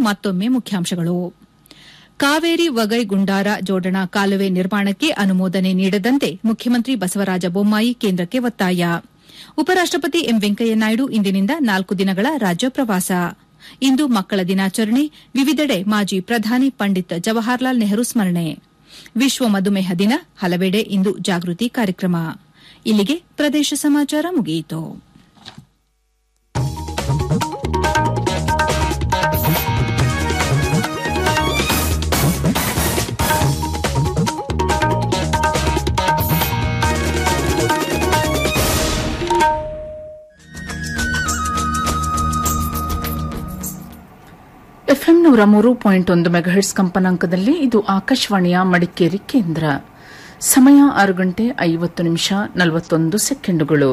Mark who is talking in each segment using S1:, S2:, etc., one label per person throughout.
S1: ಮತ್ತೊಮ್ಮೆ ಮುಖ್ಯಾಂಶಗಳು ಕಾವೇರಿ ವಗೈ ಗುಂಡಾರ ಜೋಡಣಾ ಕಾಲುವೆ ನಿರ್ಮಾಣಕ್ಕೆ ಅನುಮೋದನೆ ನೀಡದಂತೆ ಮುಖ್ಯಮಂತ್ರಿ ಬಸವರಾಜ ಬೊಮ್ಮಾಯಿ ಕೇಂದ್ರಕ್ಕೆ ಒತ್ತಾಯ ಉಪರಾಷ್ಟಪತಿ ಎಂ ವೆಂಕಯ್ಯನಾಯ್ಡು ಇಂದಿನಿಂದ ನಾಲ್ಕು ದಿನಗಳ ರಾಜ್ಯ ಪ್ರವಾಸ ಇಂದು ಮಕ್ಕಳ ದಿನಾಚರಣೆ ವಿವಿಧೆಡೆ ಮಾಜಿ ಪ್ರಧಾನಿ ಪಂಡಿತ್ ಜವಾಹರ್ಲಾಲ್ ನೆಹರು ಸ್ಮರಣೆ ವಿಶ್ವ ಮಧುಮೇಹ ದಿನ ಹಲವೆಡೆ ಇಂದು ಜಾಗೃತಿ ಕಾರ್ಯಕ್ರಮ ಇಲ್ಲಿಗೆ ಪ್ರದೇಶ ಸಮಾಚಾರ ಮುಗಿಯಿತು
S2: ಎಫ್ಎಂ ನೂರ ಮೂರು ಪಾಯಿಂಟ್ ಒಂದು ಮೆಗಾಹೆಟ್ಸ್ ಕಂಪನಾಂಕದಲ್ಲಿ ಇದು ಆಕಾಶವಾಣಿಯ ಮಡಿಕೇರಿ ಕೇಂದ್ರ ಸಮಯ ಆರು ಗಂಟೆ ಐವತ್ತು ನಿಮಿಷ ನಲವತ್ತೊಂದು ಸೆಕೆಂಡುಗಳು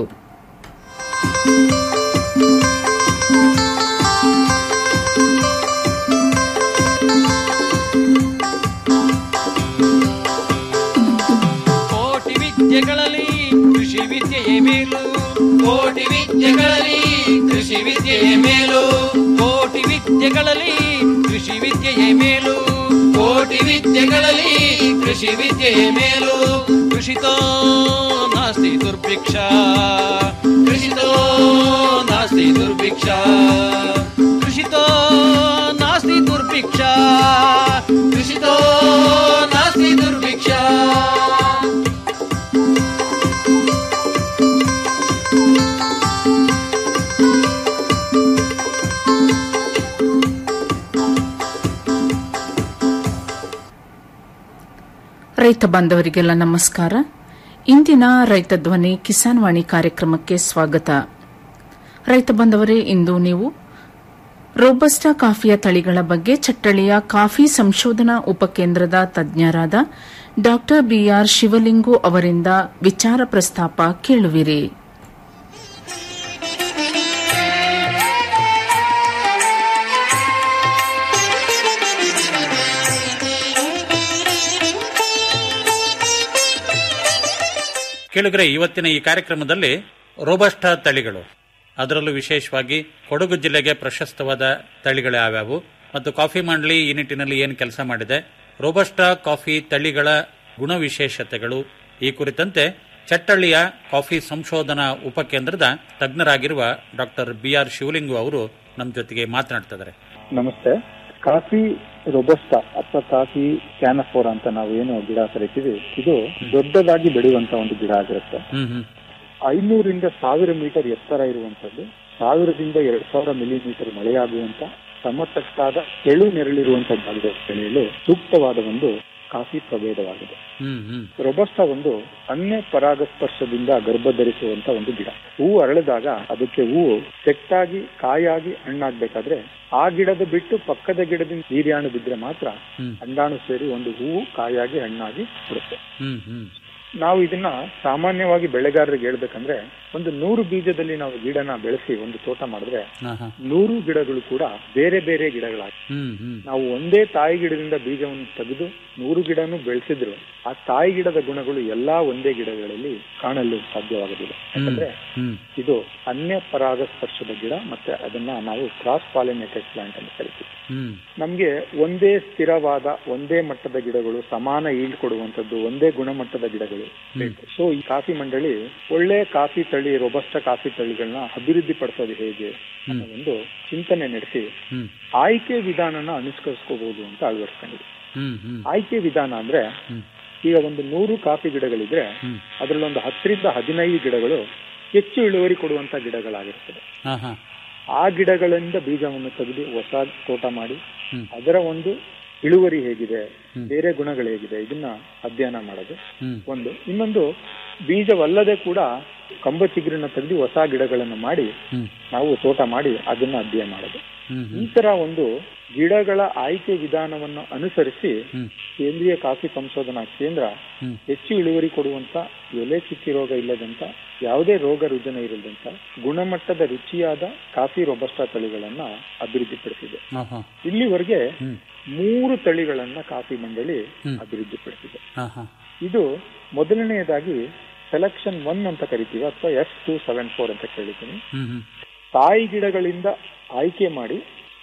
S3: ಕೋಟಿ ವಿದ್ಯೆಗಳಲ್ಲಿ ಕೃಷಿ ವಿದ್ಯೆಯೇ ಮೇಲು ಕೋಟಿ ವಿದ್ಯೆಗಳಲ್ಲಿ ಕೃಷಿ ವಿದ್ಯೆಯೇ ಮೇಲು ಕೋಟಿ ವಿದ್ಯೆಗಳಲ್ಲಿ ಕೃಷಿ ವಿದ್ಯೆಯೇ ಮೇಲು ಕೋಟಿ ವಿದ್ಯೆಗಳಲ್ಲಿ ಕೃಷಿ ವಿದ್ಯೆಯೇ ಮೇಲು ಕೃಷಿತೋ ನಾಸ್ತಿ ದುರ್ಭಿಕ್ಷ ಕೃಷಿತೋ ನಾಸ್ತಿ ದುರ್ಭಿಕ್ಷ ಕೃಷಿತೋ ನಾಸ್ತಿ ದುರ್ಭಿಕ್ಷ ಕೃಷಿತೋ ನಾಸ್ತಿ ದುರ್ಭಿಕ್ಷ
S2: ರೈತ ಬಾಂಧವರಿಗೆಲ್ಲ ನಮಸ್ಕಾರ ಇಂದಿನ ರೈತ ಧ್ವನಿ ಕಿಸಾನ್ ವಾಣಿ ಕಾರ್ಯಕ್ರಮಕ್ಕೆ ಸ್ವಾಗತ ರೈತ ಬಾಂಧವರೇ ಇಂದು ನೀವು ರೋಬಸ್ಟಾ ಕಾಫಿಯ ತಳಿಗಳ ಬಗ್ಗೆ ಚಟ್ಟಳಿಯ ಕಾಫಿ ಸಂಶೋಧನಾ ಉಪಕೇಂದ್ರದ ತಜ್ಞರಾದ ಡಾ ಬಿಆರ್ ಶಿವಲಿಂಗು ಅವರಿಂದ ವಿಚಾರ ಪ್ರಸ್ತಾಪ ಕೇಳುವಿರಿ
S4: ಕೇಳಿದ್ರೆ ಇವತ್ತಿನ ಈ ಕಾರ್ಯಕ್ರಮದಲ್ಲಿ ರೋಬಸ್ಟಾ ತಳಿಗಳು ಅದರಲ್ಲೂ ವಿಶೇಷವಾಗಿ ಕೊಡಗು ಜಿಲ್ಲೆಗೆ ಪ್ರಶಸ್ತವಾದ ತಳಿಗಳು ಯಾವ್ಯಾವು ಮತ್ತು ಕಾಫಿ ಮಂಡಳಿ ಈ ನಿಟ್ಟಿನಲ್ಲಿ ಏನು ಕೆಲಸ ಮಾಡಿದೆ ರೋಬಸ್ಟಾ ಕಾಫಿ ತಳಿಗಳ ಗುಣವಿಶೇಷತೆಗಳು ಈ ಕುರಿತಂತೆ ಚಟ್ಟಳ್ಳಿಯ ಕಾಫಿ ಸಂಶೋಧನಾ ಉಪಕೇಂದ್ರದ ತಜ್ಞರಾಗಿರುವ ಡಾಕ್ಟರ್ ಬಿ ಆರ್ ಶಿವಲಿಂಗು ಅವರು ನಮ್ಮ ಜೊತೆಗೆ ಮಾತನಾಡ್ತಿದ್ದಾರೆ
S5: ನಮಸ್ತೆ ಕಾಫಿ ರೊಬಸ್ಟಾ ಅಥವಾ ಕಾಫಿ ಕ್ಯಾನಫೋರ್ ಅಂತ ನಾವು ಏನು ಗಿಡ ಕರಿತೀವಿ ಇದು ದೊಡ್ಡದಾಗಿ ಬೆಳೆಯುವಂತ ಒಂದು ಗಿಡ ಆಗಿರುತ್ತೆ
S4: ಹ್ಮ್ ಹ್ಮ್
S5: ಐನೂರಿಂದ ಸಾವಿರ ಮೀಟರ್ ಎತ್ತರ ಇರುವಂತದ್ದು ಸಾವಿರದಿಂದ ಎರಡ್ ಸಾವಿರ ಮಿಲಿಮೀಟರ್ ಮಳೆಯಾಗುವಂತ ಸಮತಟ್ಟಾದ ತೆಳು ನೆರಳಿರುವಂತ ಜಾಗದಲ್ಲಿ ಬೆಳೆಯಲು ಸೂಕ್ತವಾದ ಒಂದು ಕಾಫಿ ಪ್ರಭೇದವಾಗಿದೆ
S4: ಹ್ಮ್ ಹ್ಮ್
S5: ರೊಬಸ್ಟಾ ಒಂದು ಅನ್ಯ ಪರಾಗಸ್ಪರ್ಶದಿಂದ ಗರ್ಭ ಧರಿಸುವಂತ ಒಂದು ಗಿಡ ಹೂವು ಅರಳಿದಾಗ ಅದಕ್ಕೆ ಹೂವು ಸೆಟ್ಟಾಗಿ ಕಾಯಾಗಿ ಹಣ್ಣಾಗ್ಬೇಕಾದ್ರೆ ಆ ಗಿಡದ ಬಿಟ್ಟು ಪಕ್ಕದ ಗಿಡದಿಂದ ವೀರ್ಯಾಣು ಬಿದ್ರೆ ಮಾತ್ರ
S4: ಹ್ಮ್
S5: ಅಂಡಾಣು ಸೇರಿ ಒಂದು ಹೂವು ಕಾಯಾಗಿ ಹಣ್ಣಾಗಿ ಬಿಡುತ್ತೆ
S4: ಹ್ಮ್ ಹ್ಮ್
S5: ನಾವು ಇದನ್ನ ಸಾಮಾನ್ಯವಾಗಿ ಬೆಳೆಗಾರರಿಗೆ ಹೇಳ್ಬೇಕಂದ್ರೆ ಒಂದು ನೂರು ಬೀಜದಲ್ಲಿ ನಾವು ಗಿಡನ ಬೆಳೆಸಿ ಒಂದು ತೋಟ ಮಾಡಿದ್ರೆ
S4: ಹಾ, ಹಾ.
S5: ನೂರು ಗಿಡಗಳು ಕೂಡ ಬೇರೆ ಬೇರೆ ಗಿಡಗಳಾಗಿ
S4: ಹ್ಮ್ ಹ್ಮ್
S5: ನಾವು ಒಂದೇ ತಾಯಿ ಗಿಡದಿಂದ ಬೀಜವನ್ನು ತೆಗೆದು ನೂರು ಗಿಡನು ಬೆಳೆಸಿದ್ರು ಆ ತಾಯಿ ಗಿಡದ ಗುಣಗಳು ಎಲ್ಲಾ ಒಂದೇ ಗಿಡಗಳಲ್ಲಿ ಕಾಣಲು ಸಾಧ್ಯವಾಗುದಿಲ್ಲ ಯಾಕಂದ್ರೆ
S4: ಹ್ಮ್
S5: ಇದು ಅನ್ಯ ಪರಾಗಸ್ಪರ್ಶದ ಗಿಡ ಮತ್ತೆ ಅದನ್ನ ನಾವು ಕ್ರಾಸ್ ಪಾಲಿನೇಟೆಡ್ ಪ್ಲಾಂಟ್ ಅಂತ ಕರಿತೀವಿ
S4: ಹ್ಮ್
S5: ನಮ್ಗೆ ಒಂದೇ ಸ್ಥಿರವಾದ ಒಂದೇ ಮಟ್ಟದ ಗಿಡಗಳು ಸಮಾನ ಈಲ್ಡ್ ಕೊಡುವಂತದ್ದು ಒಂದೇ ಗುಣಮಟ್ಟದ ಗಿಡಗಳು ಬೇಕು ಸೊ ಈ ಕಾಫಿ ಮಂಡಳಿ ಒಳ್ಳೆ ಕಾಫಿ ತಳಿ ರೊಬಸ್ಟ ಕಾಫಿ ತಳಿಗಳನ್ನ ಅಭಿವೃದ್ಧಿ ಪಡಿಸೋದು ಹೇಗೆ ಅನ್ನೋ ಒಂದು ಚಿಂತನೆ ನಡೆಸಿ
S4: ಹ್ಮ್
S5: ಆಯ್ಕೆ ವಿಧಾನನ ಅನುಸರಿಸ್ಕೋಬಹುದು ಅಂತ ಅಳವಡಿಸ್ಕೊಂಡಿದೆ
S4: ಹ್ಮ್ ಹ್ಮ್
S5: ಆಯ್ಕೆ ವಿಧಾನ ಅಂದ್ರೆ
S4: ಹ್ಮ್.
S5: ಈಗ ಒಂದು ನೂರು ಕಾಫಿ ಗಿಡಗಳಿದ್ರೆ
S4: ಹ್ಮ್.
S5: ಅದರಲ್ಲಿ ಒಂದು ಹತ್ತರಿಂದ ಹದಿನೈದು ಗಿಡಗಳು ಹೆಚ್ಚು ಇಳುವರಿ ಕೊಡುವಂತ ಗಿಡಗಳಾಗಿರ್ತದೆ
S4: ಹಾ ಹಾ
S5: ಆ ಗಿಡಗಳಿಂದ ಬೀಜವನ್ನು ತೆಗೆದು ಹೊಸ ತೋಟ ಮಾಡಿ
S4: ಹ್ಮ್.
S5: ಅದರ ಒಂದು ಇಳುವರಿ ಹೇಗಿದೆ
S4: ಹ್ಮ್.
S5: ಬೇರೆ ಗುಣಗಳು ಹೇಗಿದೆ ಇದನ್ನ ಅಧ್ಯಯನ ಮಾಡೋದು
S4: ಹ್ಮ್
S5: ಒಂದು ಇನ್ನೊಂದು ಬೀಜವಲ್ಲದೆ ಕೂಡ ಕಂಬ ಚಿಗುರನ್ನ ತೆಗೆದು ಹೊಸ ಗಿಡಗಳನ್ನು ಮಾಡಿ
S4: ಹ್ಮ್
S5: ನಾವು ತೋಟ ಮಾಡಿ ಅದನ್ನ ಅಧ್ಯಯನ ಮಾಡೋದು
S4: ಹ್ಮ್
S5: ಈ ತರ ಒಂದು ಗಿಡಗಳ ಆಯ್ಕೆ ವಿಧಾನವನ್ನು ಅನುಸರಿಸಿ
S4: ಹ್ಮ್
S5: ಕೇಂದ್ರೀಯ ಕಾಫಿ ಸಂಶೋಧನಾ ಕೇಂದ್ರ
S4: ಹ್ಮ್
S5: ಹೆಚ್ಚು ಇಳುವರಿ ಕೊಡುವಂತ ಎಲೆ ಚುಕ್ಕಿ ರೋಗ ಇಲ್ಲದಂತ ಯಾವುದೇ ರೋಗ ರುಜಿನ ಇರದಂತ ಗುಣಮಟ್ಟದ ರುಚಿಯಾದ ಕಾಫಿ ರೊಬಸ್ಟಾ ತಳಿಗಳನ್ನ ಅಭಿವೃದ್ಧಿಪಡಿಸಿದೆ
S4: ಹಾ ಹಾ
S5: ಇಲ್ಲಿವರೆಗೆ
S4: ಹ್ಮ್
S5: ಮೂರು ತಳಿಗಳನ್ನ ಕಾಫಿ ಮಂಡಳಿ
S4: ಹ್ಮ್.
S5: ಅಭಿವೃದ್ಧಿಪಡಿಸಿದೆ
S4: ಹಾ ಹಾ
S5: ಇದು ಮೊದಲನೆಯದಾಗಿ ಸೆಲೆಕ್ಷನ್ ಒನ್ ಅಂತ ಕರಿತೀವಿ ಅಥವಾ ಎಸ್ ಟೂ ಸೆವೆನ್ ಫೋರ್ ಅಂತ ಕೇಳಿದ್ದೀನಿ
S4: ಹ್ಮ್ ಹ್ಮ್
S5: ತಾಯಿ ಗಿಡಗಳಿಂದ ಆಯ್ಕೆ ಮಾಡಿ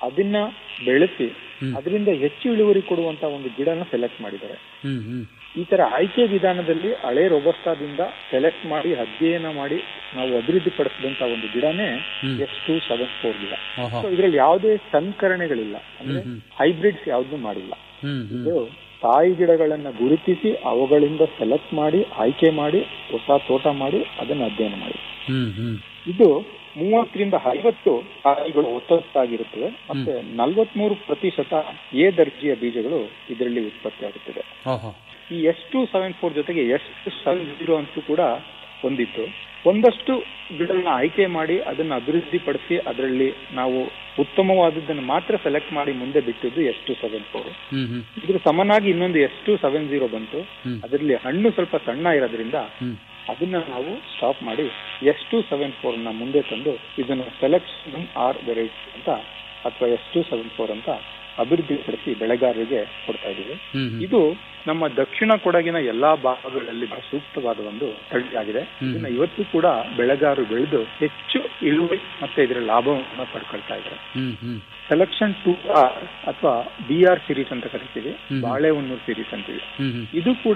S5: ಅದನ್ನ ಬೆಳೆಸಿ ಅದರಿಂದ ಹೆಚ್ಚು ಇಳುವರಿ ಕೊಡುವಂತ ಒಂದು ಗಿಡನ ಸೆಲೆಕ್ಟ್ ಮಾಡಿದ್ದಾರೆ
S4: ಹ್ಮ್ ಹ್ಮ್
S5: ಈ ತರ ಆಯ್ಕೆ ವಿಧಾನದಲ್ಲಿ ಹಳೆ ರೋಬಸ್ಟಾದಿಂದ ಸೆಲೆಕ್ಟ್ ಮಾಡಿ ಅಧ್ಯಯನ ಮಾಡಿ ನಾವು ಅಭಿವೃದ್ಧಿ ಪಡಿಸಿದಂತ ಒಂದು ಗಿಡನೇ ಎಸ್ ಟು ಸೆವೆನ್ ಫೋರ್ ಗಿಡ
S4: ಓಹೋ
S5: ಸೊ ಇದ್ರಲ್ಲಿ ಯಾವುದೇ ಸಂಕರಣೆಗಳಿಲ್ಲ ಅಂದ್ರೆ ಹೈಬ್ರಿಡ್ಸ್ ಯಾವ್ದು ಮಾಡಿಲ್ಲ
S4: ಹ್ಮ್ ಹ್ಮ್
S5: ಇದು ತಾಯಿ ಗಿಡಗಳನ್ನ ಗುರುತಿಸಿ ಅವುಗಳಿಂದ ಸೆಲೆಕ್ಟ್ ಮಾಡಿ ಆಯ್ಕೆ ಮಾಡಿ ಹೊಸ ತೋಟ ಮಾಡಿ ಅದನ್ನ ಅಧ್ಯಯನ ಮಾಡಿ
S4: ಹ್ಮ್ ಹ್ಮ್
S5: ಇದು ಮೂವತ್ತರಿಂದ ಐವತ್ತು ಕಾಯಿಗಳು ಒತ್ತೊತ್ತಾಗಿರುತ್ತವೆ ಮತ್ತೆ ನಲವತ್ಮೂರು ಪ್ರತಿಶತ ಎ ದರ್ಜೆಯ ಬೀಜಗಳು ಇದರಲ್ಲಿ ಉತ್ಪತ್ತಿ ಆಗುತ್ತದೆ
S4: ಓಹೋ
S5: ಈ ಎಸ್ ಟು ಸೆವೆನ್ ಫೋರ್ ಜೊತೆಗೆ ಎಸ್ ಸೆವೆನ್ ಜೀರೋ ಅಂತೂ ಕೂಡ ಹೊಂದಿತ್ತು ಒಂದಷ್ಟು ಗಿಡಗಳನ್ನ ಆಯ್ಕೆ ಮಾಡಿ ಅದನ್ನ ಅಭಿವೃದ್ಧಿ ಪಡಿಸಿ ಅದರಲ್ಲಿ ನಾವು ಉತ್ತಮವಾದದ್ದನ್ನು ಮಾತ್ರ ಸೆಲೆಕ್ಟ್ ಮಾಡಿ ಮುಂದೆ ಬಿಟ್ಟಿದ್ದು ಎಸ್ ಟು ಸೆವೆನ್ ಫೋರ್
S4: ಹ್ಮ್ ಹ್ಮ್
S5: ಇದ್ರ ಸಮನಾಗಿ ಇನ್ನೊಂದು ಎಸ್ ಟು ಸೆವೆನ್ ಜೀರೋ ಬಂತು
S4: ಹ್ಮ್.
S5: ಅದರಲ್ಲಿ ಹಣ್ಣು ಸ್ವಲ್ಪ ಸಣ್ಣ ಇರೋದ್ರಿಂದ
S4: ಹ್ಮ್
S5: ಅದನ್ನ ನಾವು ಸ್ಟಾಪ್ ಮಾಡಿ ಎಸ್ ಟು ಸೆವೆನ್ ಫೋರ್ ನ ಮುಂದೆ ತಂದು ಇದನ್ನು ಸೆಲೆಕ್ಷನ್ ಆರ್ ವೆರೈಟಿ ಅಂತ ಅಥವಾ ಎಸ್ ಟು ಸೆವೆನ್ ಫೋರ್ ಅಂತ ಅಭಿವೃದ್ಧಿಪಡಿಸಿ ಬೆಳೆಗಾರರಿಗೆ ಕೊಡ್ತಾ ಇದ್ದೀವಿ
S4: ಹ್ಮ್ ಹ್ಮ್
S5: ಇದು ನಮ್ಮ ದಕ್ಷಿಣ ಕೊಡಗಿನ ಎಲ್ಲಾ ಭಾಗಗಳಲ್ಲಿ ಬಹಳ ಸೂಕ್ತವಾದ ಒಂದು ತಳಿಯಾಗಿದೆ ಇದನ್ನ ಇವತ್ತು ಕೂಡ ಬೆಳೆಗಾರರು ಬೆಳೆದು ಹೆಚ್ಚು ಇಳುವರಿ ಮತ್ತೆ ಇದರ ಲಾಭವನ್ನು ಪಡ್ಕೊಳ್ತಾ ಇದ್ದಾರೆ
S4: ಹ್ಮ್ ಹ್ಮ್
S5: ಸೆಲೆಕ್ಷನ್ ಟೂ ಆರ್ ಅಥವಾ ಬಿ ಆರ್ ಸಿರೀಸ್ ಅಂತ ಕರಿತೀವಿ ಬಾಳೆಹೊನ್ನೂರು ಸಿರೀಸ್ ಅಂತೀವಿ
S4: ಹ್ಮ್ ಹ್ಮ್
S5: ಇದು ಕೂಡ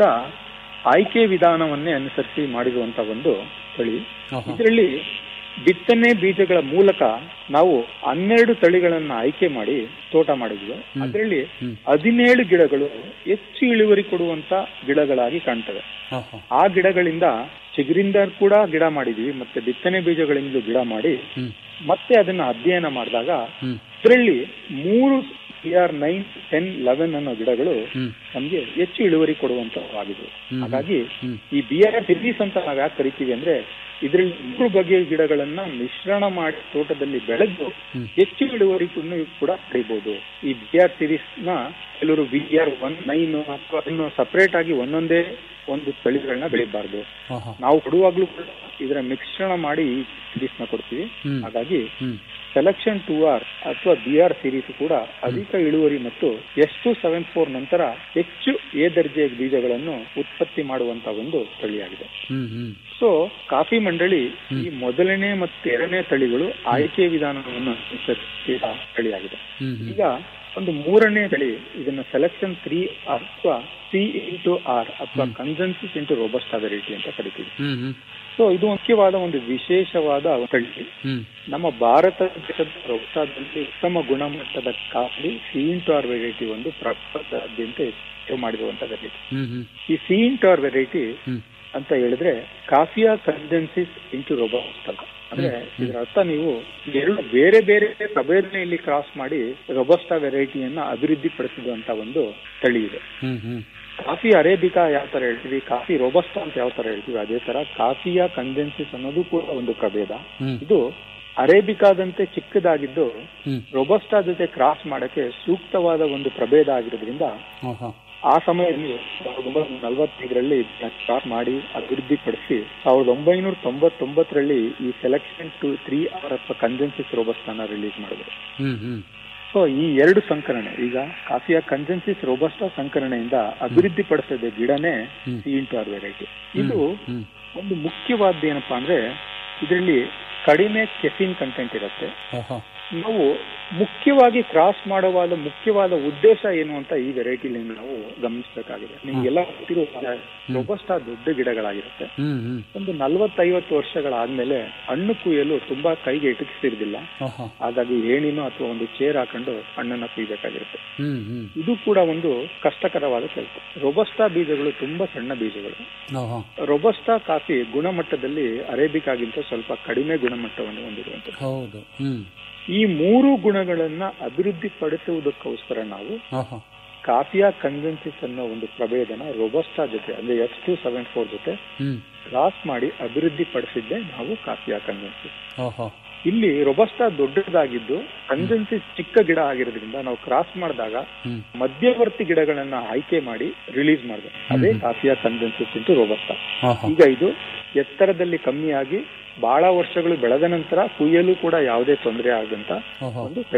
S5: ಆಯ್ಕೆ ವಿಧಾನವನ್ನೇ ಅನುಸರಿಸಿ ಮಾಡಿರುವಂತ ಒಂದು ತಳಿ
S4: ಓಹೋ
S5: ಇದರಲ್ಲಿ ಬಿತ್ತನೆ ಬೀಜಗಳ ಮೂಲಕ ನಾವು ಹನ್ನೆರಡು ತಳಿಗಳನ್ನ ಆಯ್ಕೆ ಮಾಡಿ ತೋಟ ಮಾಡಿದ್ವಿ ಅದರಲ್ಲಿ ಹದಿನೇಳು ಗಿಡಗಳು ಹೆಚ್ಚು ಇಳುವರಿ ಕೊಡುವಂತ ಗಿಡಗಳಾಗಿ ಕಾಣ್ತವೆ
S4: ಓಹೋ
S5: ಆ ಗಿಡಗಳಿಂದ ಚಿಗುರಿಂದ ಕೂಡ ಗಿಡ ಮಾಡಿದ್ವಿ ಮತ್ತೆ ಬಿತ್ತನೆ ಬೀಜಗಳಿಂದ ಗಿಡ ಮಾಡಿ
S4: ಹ್ಮ್
S5: ಮತ್ತೆ ಅದನ್ನ ಅಧ್ಯಯನ ಮಾಡಿದಾಗ
S4: ಹ್ಮ್
S5: ಇದರಲ್ಲಿ ಮೂರು C R nine ten eleven ಅನ್ನೋ ಗಿಡಗಳು
S4: ಹ್ಮ್
S5: ನಮ್ಗೆ ಹೆಚ್ಚು ಇಳುವರಿ ಕೊಡುವಂತವಾಗಿದ್ವು
S4: ಹ್ಮ್.
S5: ಹಾಗಾಗಿ
S4: ಹ್ಮ್.
S5: ಈ ಬಿ ಆರ್ ಸಿರೀಸ್ ಅಂತ ನಾವ್ ಯಾಕೆ ಕರಿತೀವಿ ಅಂದ್ರೆ ಇದರಲ್ಲಿ ಮೂರು ಬಗೆಯ ಗಿಡಗಳನ್ನ ಮಿಶ್ರಣ ಮಾಡಿ ತೋಟದಲ್ಲಿ ಬೆಳೆದು
S4: ಹ್ಮ್.
S5: ಹೆಚ್ಚು ಇಳುವರಿ ಕೂಡ ಪಡಿಬಹುದು ಈ ಬಿ ಆರ್ ಸಿರೀಸ್ ನ ಕೆಲವರು ಬಿ ಆರ್ ಒನ್ ನೈನ್ ಅಥವಾ ಅದನ್ನು ಸಪರೇಟ್ ಆಗಿ ಒಂದೊಂದೇ ಒಂದು ತಳಿಗಳನ್ನ ಬೆಳಿಬಾರ್ದು
S4: ಓಹೋ
S5: ನಾವು ಕೊಡುವಾಗ್ಲೂ ಕೂಡ ಇದರ ಮಿಶ್ರಣ ಮಾಡಿ ಈ ಸಿರೀಸ್ ನ ಕೊಡ್ತೀವಿ
S4: ಹ್ಮ್.
S5: ಹಾಗಾಗಿ
S4: ಹ್ಮ್
S5: ಸೆಲೆಕ್ಷನ್ ಟೂ ಆರ್ ಅಥವಾ ಬಿ ಆರ್ ಸಿರೀಸ್ ಕೂಡ ಅಧಿಕ ಇಳುವರಿ ಮತ್ತು ಎಸ್ ಟು ಸೆವೆನ್ ಫೋರ್ ನಂತರ ಹೆಚ್ಚು ಎ ದರ್ಜೆಯ ಬೀಜಗಳನ್ನು ಉತ್ಪತ್ತಿ ಮಾಡುವಂತ ಒಂದು ತಳಿಯಾಗಿದೆ
S4: ಹ್ಮ್ ಹ್ಮ್
S5: ಸೊ ಕಾಫಿ ಮಂಡಳಿ ಈ ಮೊದಲನೇ ಮತ್ತು ಎರಡನೇ ತಳಿಗಳು ಆಯ್ಕೆ ವಿಧಾನವನ್ನು ಅನುಸರಿಸಿದ ತಳಿಯಾಗಿದೆ
S4: ಹ್ಮ್ ಹ್ಮ್
S5: ಈಗ ಒಂದು ಮೂರನೇ ತಳಿ ಇದನ್ನ ಸೆಲೆಕ್ಷನ್ ತ್ರೀ ಆರ್ ಅಥವಾ ಸಿ ಇಂಟು ಆರ್ ಅಥವಾ ಕನ್ಸನ್ಸಿಸ್ ಇಂಟು ರೋಬಸ್ಟಾ ವೆರೈಟಿ ಅಂತ ಕರಿತೀವಿ
S4: ಹ್ಮ್ ಹ್ಮ್
S5: ಸೊ ಇದು ಮುಖ್ಯವಾದ ಒಂದು ವಿಶೇಷವಾದ ತಳಿ
S4: ಹ್ಮ್
S5: ನಮ್ಮ ಭಾರತ ದೇಶದ ರೊಕ್ಸಾದಲ್ಲಿ ಉತ್ತಮ ಗುಣಮಟ್ಟದ ಕಾಫಿ ಸಿಇಂಟಾರ್ ವೆರೈಟಿ ಒಂದು ಪ್ರಪಂಚದಾದ್ಯಂತ ಹೆಚ್ಚು ಮಾಡಿರುವಂತ ವೆರೈಟಿ
S4: ಹ್ಮ್ ಹ್ಮ್
S5: ಈ ಸಿಇಂಟಾರ್ ವೆರೈಟಿ
S4: ಹ್ಮ್
S5: ಅಂತ ಹೇಳಿದ್ರೆ ಕಾಫಿಯಾ ಕನ್ಡೆನ್ಸಿಸ್ ಇಂಟು ರೊಬಸ್ಟ್ ಅಂತ ಅಂದ್ರೆ ಇದರ ಅರ್ಥ ನೀವು ಎರಡು ಬೇರೆ ಬೇರೆ ಪ್ರಭೇದನೆಯಲ್ಲಿ ಕ್ರಾಸ್ ಮಾಡಿ ರೊಬಸ್ಟಾ ವೆರೈಟಿಯನ್ನ ಅಭಿವೃದ್ಧಿ ಪಡಿಸಿದಂತ ಒಂದು ತಳಿ ಇದೆ
S4: ಹ್ಮ್ ಹ್ಮ್
S5: ಕಾಫಿ ಅರೇಬಿಕಾ ಯಾವ ತರ ಹೇಳ್ತೀವಿ ಕಾಫಿ ರೋಬಸ್ಟಾ ಅಂತ ಯಾವ ತರ ಹೇಳ್ತೀವಿ ಅದೇ ತರ ಕಾಫಿಯ ಕಂಡೆನ್ಸಿಸ್ ಅನ್ನೋದು ಕೂಡ ಒಂದು ಪ್ರಭೇದ
S4: ಹ್ಮ್.
S5: ಇದು ಅರೇಬಿಕಾದಂತೆ ಚಿಕ್ಕದಾಗಿದ್ದು
S4: ಹ್ಮ್
S5: ರೊಬಸ್ಟಾ ಜೊತೆ ಕ್ರಾಸ್ ಮಾಡಕ್ಕೆ ಸೂಕ್ತವಾದ ಒಂದು ಪ್ರಭೇದ ಆಗಿರೋದ್ರಿಂದ
S4: ಓಹೋ
S5: ಆ ಸಮಯದಲ್ಲಿ ಸಾವಿರದ ಒಂಬೈನೂರ ನಲವತ್ತೈದರಲ್ಲಿ ಕ್ರಾಸ್ ಮಾಡಿ ಅಭಿವೃದ್ಧಿ ಪಡಿಸಿ ಸಾವಿರದ ಒಂಬೈನೂರ ತೊಂಬತ್ತೊಂಬತ್ತರಲ್ಲಿ ಈ ಸೆಲೆಕ್ಷನ್ ಟು ತ್ರೀ ಆರ್ ಅಥವಾ ಕನ್ಜೆನ್ಸಿಸ್ ರೋಬಸ್ಟಾನ ರಿಲೀಸ್ ಮಾಡಿದ್ರು
S4: ಹ್ಮ್ ಹ್ಮ್
S5: ಸೊ ಈ ಎರಡು ಸಂಕರಣೆ ಈಗ ಕಾಫಿಯ ಕನ್ಜೆನ್ಸಿಸ್ ರೋಬಸ್ಟಾ ಸಂಕರಣೆಯಿಂದ ಅಭಿವೃದ್ಧಿ ಪಡಿಸಿದ ಗಿಡನೇ
S4: ಹ್ಮ್.
S5: ಸಿ ಇಂಟು ಆರ್ ವೆರೈಟಿ ಇದು
S4: ಹ್ಮ್
S5: ಒಂದು ಮುಖ್ಯವಾದ ಏನಪ್ಪಾ ಅಂದ್ರೆ ಇದರಲ್ಲಿ ಕಡಿಮೆ ಕೆಫಿನ್ ಕಂಟೆಂಟ್ ಇರುತ್ತೆ
S4: ಓಹೋ
S5: ನಾವು ಮುಖ್ಯವಾಗಿ ಕ್ರಾಸ್ ಮಾಡುವಾದ ಮುಖ್ಯವಾದ ಉದ್ದೇಶ ಏನು ಅಂತ ಈ ವೆರೈಟಿಲಿ ನಾವು ಗಮನಿಸಬೇಕಾಗಿದೆ ನಿಮ್ಗೆಲ್ಲ ಗೊತ್ತಿರೋ ರೊಬಸ್ಟಾ ದೊಡ್ಡ ಗಿಡಗಳಾಗಿರುತ್ತೆ
S4: ಹ್ಮ್ ಹ್ಮ್
S5: ಒಂದು ನಲವತ್ತೈವತ್ತು ವರ್ಷಗಳಾದ್ಮೇಲೆ ಹಣ್ಣು ಕುಯ್ಯಲು ತುಂಬಾ ಕೈಗೆ ಇಟಕಿಸಿರ್ದಿಲ್ಲ
S4: ಓಹೋ
S5: ಹಾಗಾಗಿ ಏಣಿನೋ ಅಥವಾ ಒಂದು ಚೇರ್ ಹಾಕೊಂಡು ಹಣ್ಣನ್ನ ಕುಯ್ಬೇಕಾಗಿರುತ್ತೆ
S4: ಹ್ಮ್ ಹ್ಮ್
S5: ಇದು ಕೂಡ ಒಂದು ಕಷ್ಟಕರವಾದ ಕೆಲಸ ರೊಬಸ್ಟಾ ಬೀಜಗಳು ತುಂಬಾ ಸಣ್ಣ ಬೀಜಗಳು
S4: ಓಹೋ
S5: ರೊಬಸ್ಟಾ ಕಾಫಿ ಗುಣಮಟ್ಟದಲ್ಲಿ ಅರೇಬಿಕಾಗಿಂತ ಸ್ವಲ್ಪ ಕಡಿಮೆ ಗುಣಮಟ್ಟವನ್ನು ಹೊಂದಿರುವಂತದ್ದು
S4: ಹೌದು ಹ್ಮ್
S5: ಈ ಮೂರು ಗುಣಗಳನ್ನ ಅಭಿವೃದ್ಧಿ ಪಡಿಸುವುದಕ್ಕೋಸ್ಕರ ನಾವು
S4: ಓಹೋ
S5: ಕಾಫಿಯಾ ಕನ್ವೆನ್ಸಿಸ್ ಅನ್ನೋ ಒಂದು ಪ್ರಭೇದನ ರೊಬಸ್ಟಾ ಜೊತೆ ಅಂದ್ರೆ ಎಸ್ ಟು ಸೆವೆನ್ ಫೋರ್ ಜೊತೆ
S4: ಹ್ಮ್
S5: ಕ್ರಾಸ್ ಮಾಡಿ ಅಭಿವೃದ್ಧಿ ಪಡಿಸಿದ್ದೆ ನಾವು ಕಾಫಿಯಾ ಕನ್ವೆನ್ಸಿಸ್
S4: ಓಹೋ
S5: ಇಲ್ಲಿ ರೊಬಸ್ಟಾ ದೊಡ್ಡದಾಗಿದ್ದು ಕನ್ವೆನ್ಸಿಸ್ ಚಿಕ್ಕ ಗಿಡ ಆಗಿರೋದ್ರಿಂದ ನಾವು ಕ್ರಾಸ್ ಮಾಡಿದಾಗ
S4: ಹ್ಮ್
S5: ಮಧ್ಯವರ್ತಿ ಗಿಡಗಳನ್ನ ಆಯ್ಕೆ ಮಾಡಿ ರಿಲೀಸ್ ಮಾಡಿದೆ ಅದೇ ಕಾಫಿಯಾ ಕನ್ವೆನ್ಸಿಸ್ ಇಂಟು ರೊಬಸ್ಟಾ
S4: ಓಹೋ
S5: ಈಗ ಇದು ಎತ್ತರದಲ್ಲಿ ಕಮ್ಮಿಯಾಗಿ ಬಹಳ ವರ್ಷಗಳು ಬೆಳೆದ ನಂತರ ಕುಯ್ಯಲು ಕೂಡ ಯಾವುದೇ ತೊಂದರೆ ಆಗದಂತ
S4: ಓಹೋ
S5: ಒಂದು ತಳಿ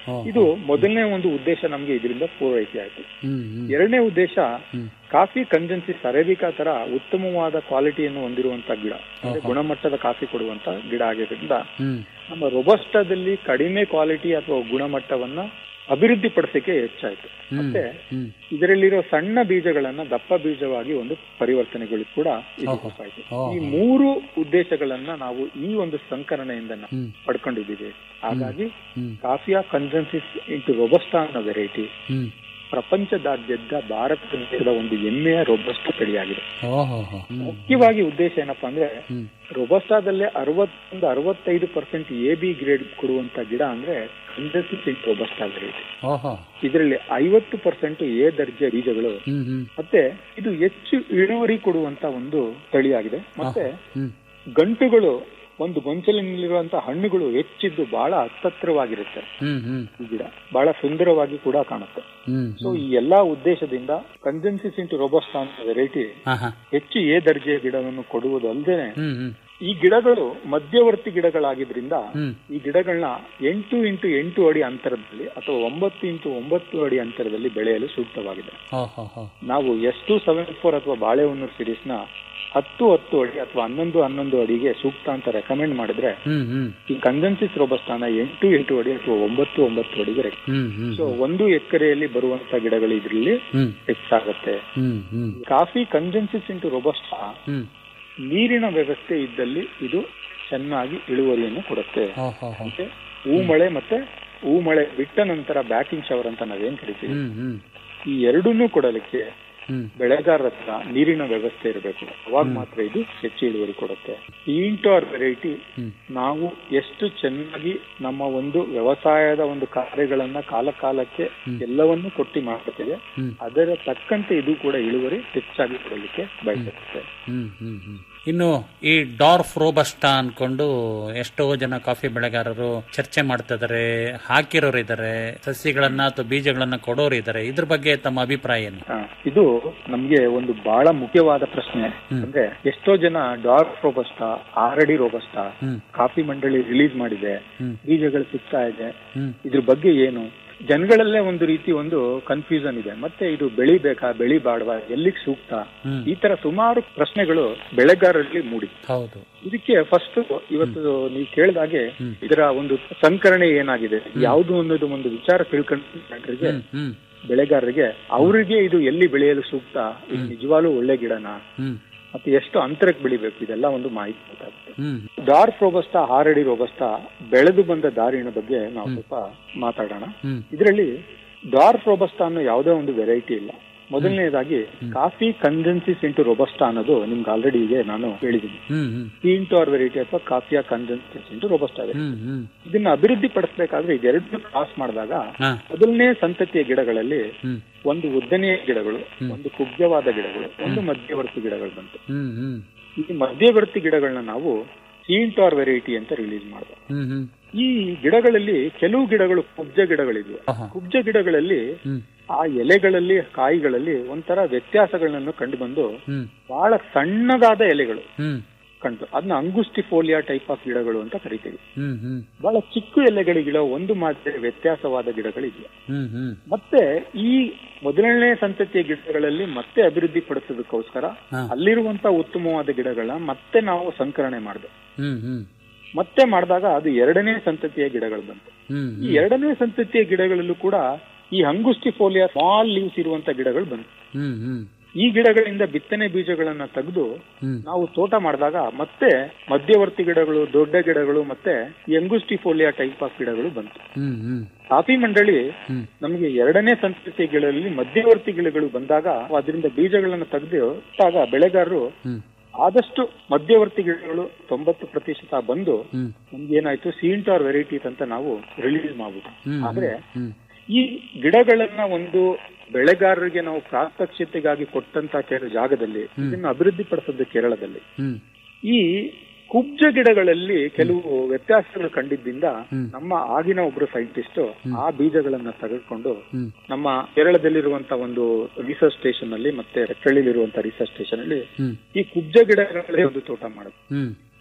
S5: ಇದು ಮೊದಲನೇ ಒಂದು ಉದ್ದೇಶ ನಮ್ಗೆ ಇದರಿಂದ ಪೂರೈಕೆ ಆಯ್ತು
S4: ಹ್ಮ್ ಹ್ಮ್
S5: ಎರಡನೇ ಉದ್ದೇಶ ಕಾಫಿ ಕನ್ಜನ್ಸಿಸ್ ಅರೇಬಿಕಾ ತರ ಉತ್ತಮವಾದ ಕ್ವಾಲಿಟಿಯನ್ನು ಹೊಂದಿರುವಂತ ಗಿಡ ಅಂದ್ರೆ ಗುಣಮಟ್ಟದ ಕಾಫಿ ಕೊಡುವಂತ ಗಿಡ ಆಗಿರೋದ್ರಿಂದ
S4: ಹ್ಮ್
S5: ನಮ್ಮ ರೊಬಸ್ಟಾದಲ್ಲಿ ಕಡಿಮೆ ಕ್ವಾಲಿಟಿ ಅಥವಾ ಗುಣಮಟ್ಟವನ್ನ ಅಭಿವೃದ್ಧಿ ಪಡಿಸಕ್ಕೆ ಹೆಚ್ಚಾಯ್ತು ಮತ್ತೆ
S4: ಹ್ಮ್
S5: ಇದರಲ್ಲಿರೋ ಸಣ್ಣ ಬೀಜಗಳನ್ನ ದಪ್ಪ ಬೀಜವಾಗಿ ಒಂದು ಪರಿವರ್ತನೆಗಳು ಕೂಡ ಇದು ಆಯ್ತು ಈ ಮೂರು ಉದ್ದೇಶಗಳನ್ನ ನಾವು ಈ ಒಂದು ಸಂಕಲನೆಯಿಂದ ನಾವು
S4: ಹ್ಮ್
S5: ಪಡ್ಕೊಂಡಿದ್ದೀವಿ ಹಾಗಾಗಿ
S4: ಹ್ಮ್
S5: ಕಾಫಿಯ ಕನ್ಸನ್ಸಿಸ್ ಇಂಟು ರೊಬಸ್ಟಾ ಅನ್ನೋ ವೆರೈಟಿ
S4: ಹ್ಮ್
S5: ಪ್ರಪಂಚದಾದ್ಯಂತ ಭಾರತದ ಒಂದು ಹೆಮ್ಮೆಯ ರೊಬಸ್ಟ ತಳಿಯಾಗಿದೆ
S4: ಓಹೋ ಹೋ ಹ್ಮ್
S5: ಮುಖ್ಯವಾಗಿ ಉದ್ದೇಶ ಏನಪ್ಪಾ ಅಂದ್ರೆ
S4: ಹ್ಮ್
S5: ರೊಬಸ್ಟಾದಲ್ಲೇ ಅರವತ್ತೊಂದು ಅರವತ್ತೈದು ಪರ್ಸೆಂಟ್ ಎ ಬಿ ಗ್ರೇಡ್ ಕೊಡುವಂತ ಗಿಡ ಅಂದ್ರೆ ಕನ್ಸನ್ಸಿಸ್ ಇಂಟು ರೊಬಸ್ಟಾ ವೆರೈಟಿ
S4: ಓಹೋ
S5: ಇದರಲ್ಲಿ ಐವತ್ತು ಪರ್ಸೆಂಟ್ ಎ ದರ್ಜೆ ಬೀಜಗಳು
S4: ಹ್ಮ್ ಹ್ಮ್
S5: ಮತ್ತೆ ಇದು ಹೆಚ್ಚು ಇಳುವರಿ ಕೊಡುವಂತ ಒಂದು ತಳಿಯಾಗಿದೆ ಮತ್ತೆ
S4: ಹ್ಮ್
S5: ಗಂಟುಗಳು ಒಂದು ಗೊಂಚಲಿನಲ್ಲಿರುವಂತಹ ಹಣ್ಣುಗಳು ಹೆಚ್ಚಿದ್ದು ಬಹಳ ಹತ್ತತ್ರವಾಗಿರುತ್ತೆ
S4: ಹ್ಮ್ ಹ್ಮ್
S5: ಈ ಗಿಡ ಬಹಳ ಸುಂದರವಾಗಿ ಕೂಡ ಕಾಣುತ್ತೆ
S4: ಹ್ಮ್
S5: ಸೊ ಈ ಎಲ್ಲಾ ಉದ್ದೇಶದಿಂದ ಕನ್ಸನ್ಸಿಸ್ ಇಂಟು ರೋಬೋಸ್ಟಾ ಅಂತ ವೆರೈಟಿ
S4: ಹಾ ಹಾ
S5: ಹೆಚ್ಚು ಎ ದರ್ಜೆಯ ಗಿಡವನ್ನು ಕೊಡುವುದಲ್ಲದೆ
S4: ಹ್ಮ್ ಹ್ಮ್
S5: ಈ ಗಿಡಗಳು ಮಧ್ಯವರ್ತಿ ಗಿಡಗಳಾಗಿದ್ರಿಂದ
S4: ಹ್ಮ್
S5: ಈ ಗಿಡಗಳನ್ನ ಎಂಟು ಇಂಟು ಎಂಟು ಅಡಿ ಅಂತರದಲ್ಲಿ ಅಥವಾ ಒಂಬತ್ತು ಇಂಟು ಒಂಬತ್ತು ಅಡಿ ಅಂತರದಲ್ಲಿ ಬೆಳೆಯಲು ಸೂಕ್ತವಾಗಿದೆ
S4: ಓಹೋ ಹೋ
S5: ನಾವು ಎಸ್ ಟು ಸೆವೆನ್ ಫೋರ್ ಅಥವಾ ಬಾಳೆಹೊನ್ನೂರು ಸಿರೀಸ್ ನ ಹತ್ತು ಹತ್ತು ಅಡಿ ಅಥವಾ ಹನ್ನೊಂದು ಹನ್ನೊಂದು ಅಡಿಗೆ ಸೂಕ್ತ ಅಂತ ರೆಕಮೆಂಡ್ ಮಾಡಿದ್ರೆ
S4: ಹ್ಮ್ ಹ್ಮ್
S5: ಈ ಕನ್ಸನ್ಸಿಸ್ ರೋಬಸ್ಟಾನ ಎಂಟು ಎಂಟು ಅಡಿ ಅಥವಾ ಒಂಬತ್ತು ಒಂಬತ್ತು ಅಡಿಗೆ ರೆಕ್-
S4: ಹ್ಮ್ ಹ್ಮ್
S5: ಸೊ ಒಂದು ಎಕರೆಯಲ್ಲಿ ಬರುವಂತ ಗಿಡಗಳು ಇದರಲ್ಲಿ
S4: ಹ್ಮ್
S5: ಹೆಚ್ಚಾಗತ್ತೆ
S4: ಹ್ಮ್ ಹ್ಮ್
S5: ಕಾಫಿ ಕನ್ಜನ್ಸಿಸ್ ಇಂಟು ರೋಬಸ್ಟಾ
S4: ಹ್ಮ್
S5: ನೀರಿನ ವ್ಯವಸ್ಥೆ ಇದ್ದಲ್ಲಿ ಇದು ಚೆನ್ನಾಗಿ ಇಳುವರಿಯನ್ನು ಕೊಡುತ್ತೆ
S4: ಓಹೋ ಹೋ
S5: ಮತ್ತೆ ಹೂ ಮಳೆ ಮತ್ತೆ ಹೂ ಮಳೆ ಬಿಟ್ಟ ನಂತರ ಬ್ಯಾಕಿಂಗ್ ಶವರ್ ಅಂತ ನಾವೇನ್ ಕರಿತೀವಿ
S4: ಹ್ಮ್ ಹ್ಮ್
S5: ಈ ಎರಡನ್ನೂ ಕೊಡಲಿಕ್ಕೆ
S4: ಹ್ಮ್
S5: ಬೆಳೆಗಾರರ ಹತ್ರ ನೀರಿನ ವ್ಯವಸ್ಥೆ ಇರಬೇಕು ಅವಾಗ ಮಾತ್ರ ಇದು ಹೆಚ್ಚು ಇಳುವರಿ ಕೊಡುತ್ತೆ ಈ ಇಂಟೋರ್ ವೆರೈಟಿ
S4: ಹ್ಮ್.
S5: ನಾವು ಎಷ್ಟು ಚೆನ್ನಾಗಿ ನಮ್ಮ ಒಂದು ವ್ಯವಸಾಯದ ಒಂದು ಕಾರ್ಯಗಳನ್ನ ಕಾಲ ಕಾಲಕ್ಕೆ ಎಲ್ಲವನ್ನೂ ಕೊಟ್ಟು ಮಾಡ್ತೇವೆ
S4: ಹ್ಮ್.
S5: ಅದರ ತಕ್ಕಂತೆ ಇದು ಕೂಡ ಇಳುವರಿ ಹೆಚ್ಚಾಗಿ ಕೊಡಲಿಕ್ಕೆ ಬಯಸುತ್ತೆ
S4: ಹ್ಮ್ ಹ್ಮ್ ಹ್ಮ್ ಇನ್ನು ಈ ಡಾರ್ಫ್ ರೋಬಸ್ಟಾ ಅನ್ಕೊಂಡು ಎಷ್ಟೋ ಜನ ಕಾಫಿ ಬೆಳೆಗಾರರು ಚರ್ಚೆ ಮಾಡ್ತಿದ್ದಾರೆ ಹಾಕಿರೋರು ಇದ್ದಾರೆ ಸಸಿಗಳನ್ನ ಅಥವಾ ಬೀಜಗಳನ್ನ ಕೊಡೋರು ಇದ್ದಾರೆ ಇದ್ರ ಬಗ್ಗೆ ತಮ್ಮ ಅಭಿಪ್ರಾಯ ಏನು
S5: ಹಾ, ಇದು ನಮ್ಗೆ ಒಂದು ಬಹಳ ಮುಖ್ಯವಾದ ಪ್ರಶ್ನೆ ಅಂದ್ರೆ ಎಷ್ಟೋ ಜನ ಡಾರ್ಕ್ ರೋಬಸ್ಟಾ ಆರಡಿ ರೋಬಸ್ಟಾ
S4: ಹ್ಮ್
S5: ಕಾಫಿ ಮಂಡಳಿ ರಿಲೀಸ್ ಮಾಡಿದೆ
S4: ಹ್ಮ್.
S5: ಬೀಜಗಳು ಸಿಗ್ತಾ ಇದೆ
S4: ಹ್ಮ್
S5: ಇದ್ರ ಬಗ್ಗೆ ಏನು ಜನಗಳಲ್ಲೇ ಒಂದು ರೀತಿ ಒಂದು ಕನ್ಫ್ಯೂಷನ್ ಇದೆ ಮತ್ತೆ ಇದು ಬೆಳಿಬೇಕಾ ಬೆಳಿಬಾಡ್ವಾ ಎಲ್ಲಿಗೆ ಸೂಕ್ತ
S4: ಹ್ಮ್.
S5: ಈ ತರ ಸುಮಾರು ಪ್ರಶ್ನೆಗಳು ಬೆಳೆಗಾರರಲ್ಲಿ ಮೂಡಿ
S4: ಹೌದು
S5: ಇದಕ್ಕೆ ಫಸ್ಟ್ ಇವತ್ತು ನೀವು ಕೇಳಿದಾಗೆ ಇದರ ಒಂದು ಸಂಕರಣೆ ಏನಾಗಿದೆ ಯಾವುದು ಅನ್ನೋದು ಒಂದು ವಿಚಾರ ತಿಳ್ಕೊಂಡು ಜನರಿಗೆ
S4: ಹ್ಮ್ ಹ್ಮ್
S5: ಬೆಳೆಗಾರರಿಗೆ ಅವರಿಗೆ ಇದು ಎಲ್ಲಿ ಬೆಳೆಯಲು ಸೂಕ್ತ ಇದು ನಿಜವಾಗ್ಲೂ ಒಳ್ಳೆ ಗಿಡನ
S4: ಹ್ಮ್
S5: ಮತ್ತೆ ಎಷ್ಟು ಅಂತರಕ್ಕೆ ಬೆಳಿಬೇಕು ಇದೆಲ್ಲ ಒಂದು ಮಾಹಿತಿ ಗೊತ್ತಾಗುತ್ತೆ
S4: ಹ್ಮ್
S5: ಡಾರ್ಕ್ ರೋಬಸ್ಟಾ ಹಾರಡಿ ರೋಬಸ್ಟಾ ಬೆಳೆದು ಬಂದ ದಾರಿನ ಬಗ್ಗೆ ನಾವು ಸ್ವಲ್ಪ ಮಾತಾಡೋಣ
S4: ಹ್ಮ್
S5: ಇದರಲ್ಲಿ ಡಾರ್ಕ್ ರೋಬಸ್ಟಾ ಅನ್ನೋ ಯಾವುದೇ ಒಂದು ವೆರೈಟಿ ಇಲ್ಲ ಮೊದಲನೇದಾಗಿ ಕಾಫಿ ಕನ್ಜೆನ್ಸಿಸ್ ಇಂಟು ರೋಬಸ್ಟಾ ಅನ್ನೋದು ನಿಮ್ಗೆ ಆಲ್ರೆಡಿ ಈಗ ನಾನು ಹೇಳಿದ್ದೀನಿ
S4: ಹ್ಮ್ ಹ್ಮ್
S5: ಇಂಟು ಆರ್ ವೆರೈಟಿ ಅಥವಾ ಕಾಫಿಯ ಕನ್ಜೆನ್ಸಿಸ್ ಇಂಟು ರೋಬಸ್ಟಾ ಇದೆ
S4: ಹ್ಮ್ ಹ್ಮ್
S5: ಇದನ್ನ ಅಭಿವೃದ್ಧಿ ಪಡಿಸಬೇಕಾದ್ರೆ ಇದೆರಡನ್ನೂ ಕ್ರಾಸ್ ಮಾಡಿದಾಗ
S4: ಹಾ
S5: ಮೊದಲನೇ ಸಂತತಿಯ ಗಿಡಗಳಲ್ಲಿ
S4: ಹ್ಮ್
S5: ಒಂದು ಉದ್ದನೆಯ ಗಿಡಗಳು ಒಂದು ಕುಬ್ಜವಾದ ಗಿಡಗಳು ಒಂದು ಮಧ್ಯವರ್ತಿ ಗಿಡಗಳು ಬಂತು
S4: ಹ್ಮ್ ಹ್ಮ್
S5: ಈ ಮಧ್ಯವರ್ತಿ ಗಿಡಗಳನ್ನ ನಾವು ಸೀಂಟಾರ್ ವೆರೈಟಿ ಅಂತ ರಿಲೀಸ್ ಮಾಡಿದೆ
S4: ಹ್ಮ್ ಹ್ಮ್
S5: ಈ ಗಿಡಗಳಲ್ಲಿ ಕೆಲವು ಗಿಡಗಳು ಕುಬ್ಜ ಗಿಡಗಳಿದ್ವು
S4: ಆಹಾ.
S5: ಕುಬ್ಜ ಗಿಡಗಳಲ್ಲಿ
S4: ಹ್ಮ್
S5: ಆ ಎಲೆಗಳಲ್ಲಿ ಕಾಯಿಗಳಲ್ಲಿ ಒಂಥರ ವ್ಯತ್ಯಾಸಗಳನ್ನು ಕಂಡು ಬಂದು
S4: ಹ್ಮ್
S5: ಬಹಳ ಸಣ್ಣದಾದ ಎಲೆಗಳು
S4: ಹ್ಮ್
S5: ಕಂಡು ಅದನ್ನ ಅಂಗುಸ್ಟಿಫೋಲಿಯಾ ಟೈಪ್ ಆಫ್ ಗಿಡಗಳು ಅಂತ ಕರಿತೀವಿ
S4: ಹ್ಮ್ ಹ್ಮ್
S5: ಬಹಳ ಚಿಕ್ಕ ಎಲೆಗಳಿಗಿರೋ ಒಂದು ಮಾದರಿ ವ್ಯತ್ಯಾಸವಾದ ಗಿಡಗಳಿವೆ
S4: ಹ್ಮ್ ಹ್ಮ್
S5: ಮತ್ತೆ ಈ ಮೊದಲನೇ ಸಂತತಿಯ ಗಿಡಗಳಲ್ಲಿ ಮತ್ತೆ ಅಭಿವೃದ್ಧಿ ಪಡಿಸೋದಕ್ಕೋಸ್ಕರ
S4: ಹಾ.
S5: ಅಲ್ಲಿರುವಂತ ಉತ್ತಮವಾದ ಗಿಡಗಳನ್ನ ಮತ್ತೆ ನಾವು ಸಂಕರಣೆ ಮಾಡಿದೆ
S4: ಹ್ಮ್ ಹ್ಮ್
S5: ಮತ್ತೆ ಮಾಡಿದಾಗ ಅದು ಎರಡನೇ ಸಂತತಿಯ ಗಿಡಗಳು ಬಂತು
S4: ಹ್ಮ್
S5: ಈ ಎರಡನೇ ಸಂತತಿಯ ಗಿಡಗಳಲ್ಲೂ ಕೂಡ ಈ ಅಂಗುಸ್ಟಿಫೋಲಿಯಾ ಸ್ಮಾಲ್ ಲೀವ್ಸ್ ಇರುವಂತ ಗಿಡಗಳು ಬಂತು
S4: ಹ್ಮ್ ಹ್ಮ್
S5: ಈ ಗಿಡಗಳಿಂದ ಬಿತ್ತನೆ ಬೀಜಗಳನ್ನ ತೆಗೆದು
S4: ಹ್ಮ್
S5: ನಾವು ತೋಟ ಮಾಡಿದಾಗ ಮತ್ತೆ ಮಧ್ಯವರ್ತಿ ಗಿಡಗಳು ದೊಡ್ಡ ಗಿಡಗಳು ಮತ್ತೆ ಈ ಅಂಗುಸ್ಟಿಫೋಲಿಯಾ ಟೈಪ್ ಆಫ್ ಗಿಡಗಳು ಬಂತು
S4: ಹ್ಮ್ ಹ್ಮ್
S5: ಕಾಫಿ ಮಂಡಳಿ
S4: ಹ್ಮ್.
S5: ನಮಗೆ ಎರಡನೇ ಸಂತತಿಯ ಗಿಡಗಳಲ್ಲಿ ಮಧ್ಯವರ್ತಿ ಗಿಡಗಳು ಬಂದಾಗ ಅದರಿಂದ ಬೀಜಗಳನ್ನು ತೆಗೆದು ಇಟ್ಟಾಗ ಬೆಳೆಗಾರರು
S4: ಹ್ಮ್
S5: ಆದಷ್ಟು ಮಧ್ಯವರ್ತಿ ಗಿಡಗಳು ತೊಂಬತ್ತು ಪ್ರತಿಶತ ಬಂದು
S4: ಹ್ಮ್
S5: ನಮ್ಗೆ ಏನಾಯ್ತು ಸೀಂಟಾರ್ ವೆರೈಟೀಸ್ ಅಂತ ನಾವು ರಿಲೀಸ್ ಮಾಡ್ಬೋದು
S4: ಹ್ಮ್
S5: ಆದ್ರೆ
S4: ಹ್ಮ್
S5: ಈ ಗಿಡಗಳನ್ನ ಒಂದು ಬೆಳೆಗಾರರಿಗೆ ನಾವು ಪ್ರಾತ್ಯಕ್ಷತೆಗಾಗಿ ಕೊಟ್ಟಂತ ಕೆಲವು ಜಾಗದಲ್ಲಿ ಇದನ್ನು ಅಭಿವೃದ್ಧಿ ಪಡಿಸೋದು ಕೇರಳದಲ್ಲಿ
S4: ಹ್ಮ್
S5: ಈ ಕುಬ್ಜ ಗಿಡಗಳಲ್ಲಿ ಕೆಲವು ವ್ಯತ್ಯಾಸಗಳು ಕಂಡಿದ್ದರಿಂದ
S4: ಹ್ಮ್.
S5: ನಮ್ಮ ಆಗಿನ ಒಬ್ರು ಸೈಂಟಿಸ್ಟ್ ಆ ಬೀಜಗಳನ್ನ ತೆಗೆದುಕೊಂಡು
S4: ಹ್ಮ್
S5: ನಮ್ಮ ಕೇರಳದಲ್ಲಿರುವಂತ ಒಂದು ರಿಸರ್ಚ್ ಸ್ಟೇಷನ್ ಅಲ್ಲಿ ಮತ್ತೆ ರೆಟ್ಟಳ್ಳಿಲಿರುವಂತ ರಿಸರ್ಚ್ ಸ್ಟೇಷನ್ ಅಲ್ಲಿ
S4: ಹ್ಮ್
S5: ಈ ಕುಬ್ಜ ಗಿಡಗಳೇ ಒಂದು ತೋಟ ಮಾಡುದು
S4: ಹ್ಮ್